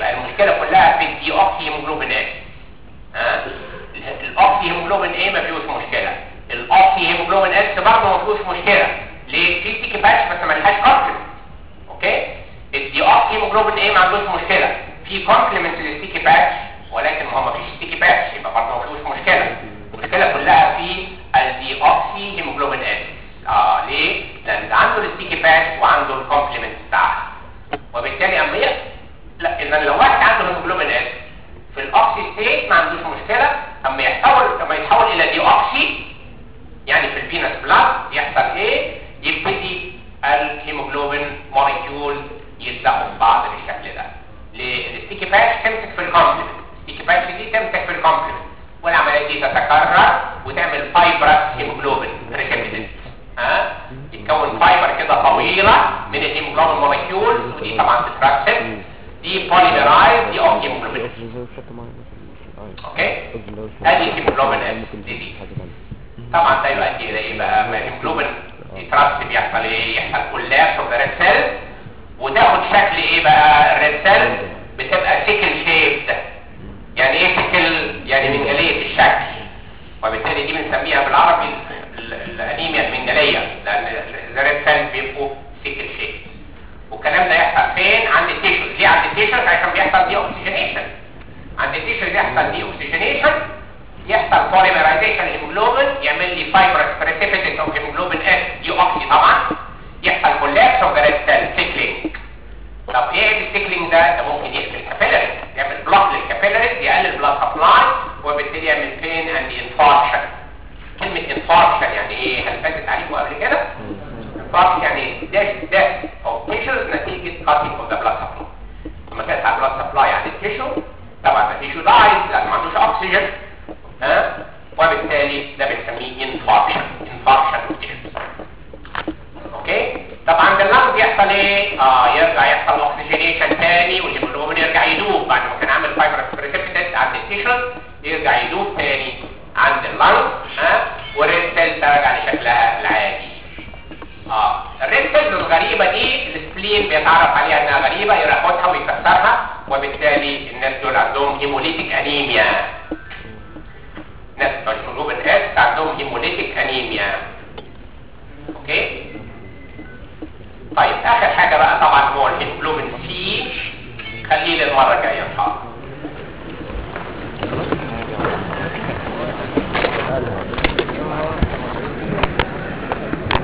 يبقى المشكله كلها في الدي اوكسي هيموجلوبين اس ها الاوكسي هيموجلوبين ايه ما فيهوش مشكله الاوكسي هيموجلوبين اس برضه ما فيهوش مشكله ليه في ستيكي باتش بس ما لهاش كومبلمنت اوكي الدي اوكسي هيموجلوبين ايه ما عندوش مشكله في كومبلمنت للستيكي باتش ولكن ما هو ما فيش ستيكي باتش يبقى برضه ما فيهوش مشكله المشكله كلها في الدي اوكسي هيموجلوبين اس اه ليه لان ده عنده الستيكي باتش وعنده الكومبلمنت بتاعها وبالتالي اما ي- لا اذا لو واحد عنده هيموجلوبين اس في الاوكسي ستيت ما عندوش مشكله اما يحول اما يتحول الى دي اوكسي يعني في الفينس بلاد يحصل ايه يبتدي الهيموجلوبين موليكيول يلزقوا في بعض بالشكل ده ليه الستيكي باتش تمسك في الكومبلمنت الستيكي باتش دي تمسك في الكومبلمنت والعمليه دي تتكرر وتعمل فايبرس هيموجلوبين ريسبتورز ها يتكون فايبر كده طويله من الهيموجلوبين موليكيولز ودي طبعا تترسب دي بوليمرايز دي اوف هيموجلوبين اوكي ادي الهيموجلوبين اس دي دي طبعا ده يؤدي الى ايه بقى ما الهيموجلوبين يترسب يحصل ايه يحصل كولابس اوف ذا ريد سيل وتاخد شكل ايه بقى الريد سيل بتبقى سيكل شيبد يعني ايه سيكل يعني منجليه الشكل وبالتالي دي بنسميها بالعربي ال- ال- الانيميا المنجليه لان الريد سيل بيبقوا سيكل شيبد والكلام ده يحصل فين عند التيشوز ليه عند التيشوز عشان بيحصل دي اوكسجينيشن عند التيشوز يحصل دي اوكسجينيشن يحصل بوليمرايزيشن هيموجلوبين يعمل لي فايبرس بريسيبيتيت اوف هيموجلوبين اس دي اوكسي طبعا يحصل كولابس اوف ذا ريد سيل سيكلينج طب ايه السيكلينج ده ده ممكن يقفل الكابيلاريز يعمل بلوك للكابيلاريز يقلل بلاد سبلاي وبالتالي يعمل بين اند انفاركشن كلمه انفاركشن يعني ايه هل فاتت عليكم قبل كده انفاركشن يعني death death of tissues نتيجه cutting of the blood supply لما تقطع blood supply عند التيشو طبعا التيشو دايز لان ما عندوش اكسجين ها وبالتالي ده بنسميه انفاركشن انفاركشن اوكي طب عند اللنج يحصل ايه اه يرجع يحصل اوكسجينيشن تاني والهيموجلوبين يرجع يدوب بعد ما كان عامل فايبر بريسبتنت عند التيشوز يرجع يدوب تاني عند اللنج ها والريد سيل ترجع لشكلها العادي اه الريد سيلز الغريبه دي السبلين بيتعرف عليها انها غريبه ياخدها ويكسرها وبالتالي الناس دول عندهم هيموليتيك انيميا ناس بتوع الهيموجلوبين اس عندهم هيموليتيك انيميا اوكي طيب اخر حاجه بقى طبعا هو الهيموجلوبين سي خليه للمره الجايه ان شاء الله خلاص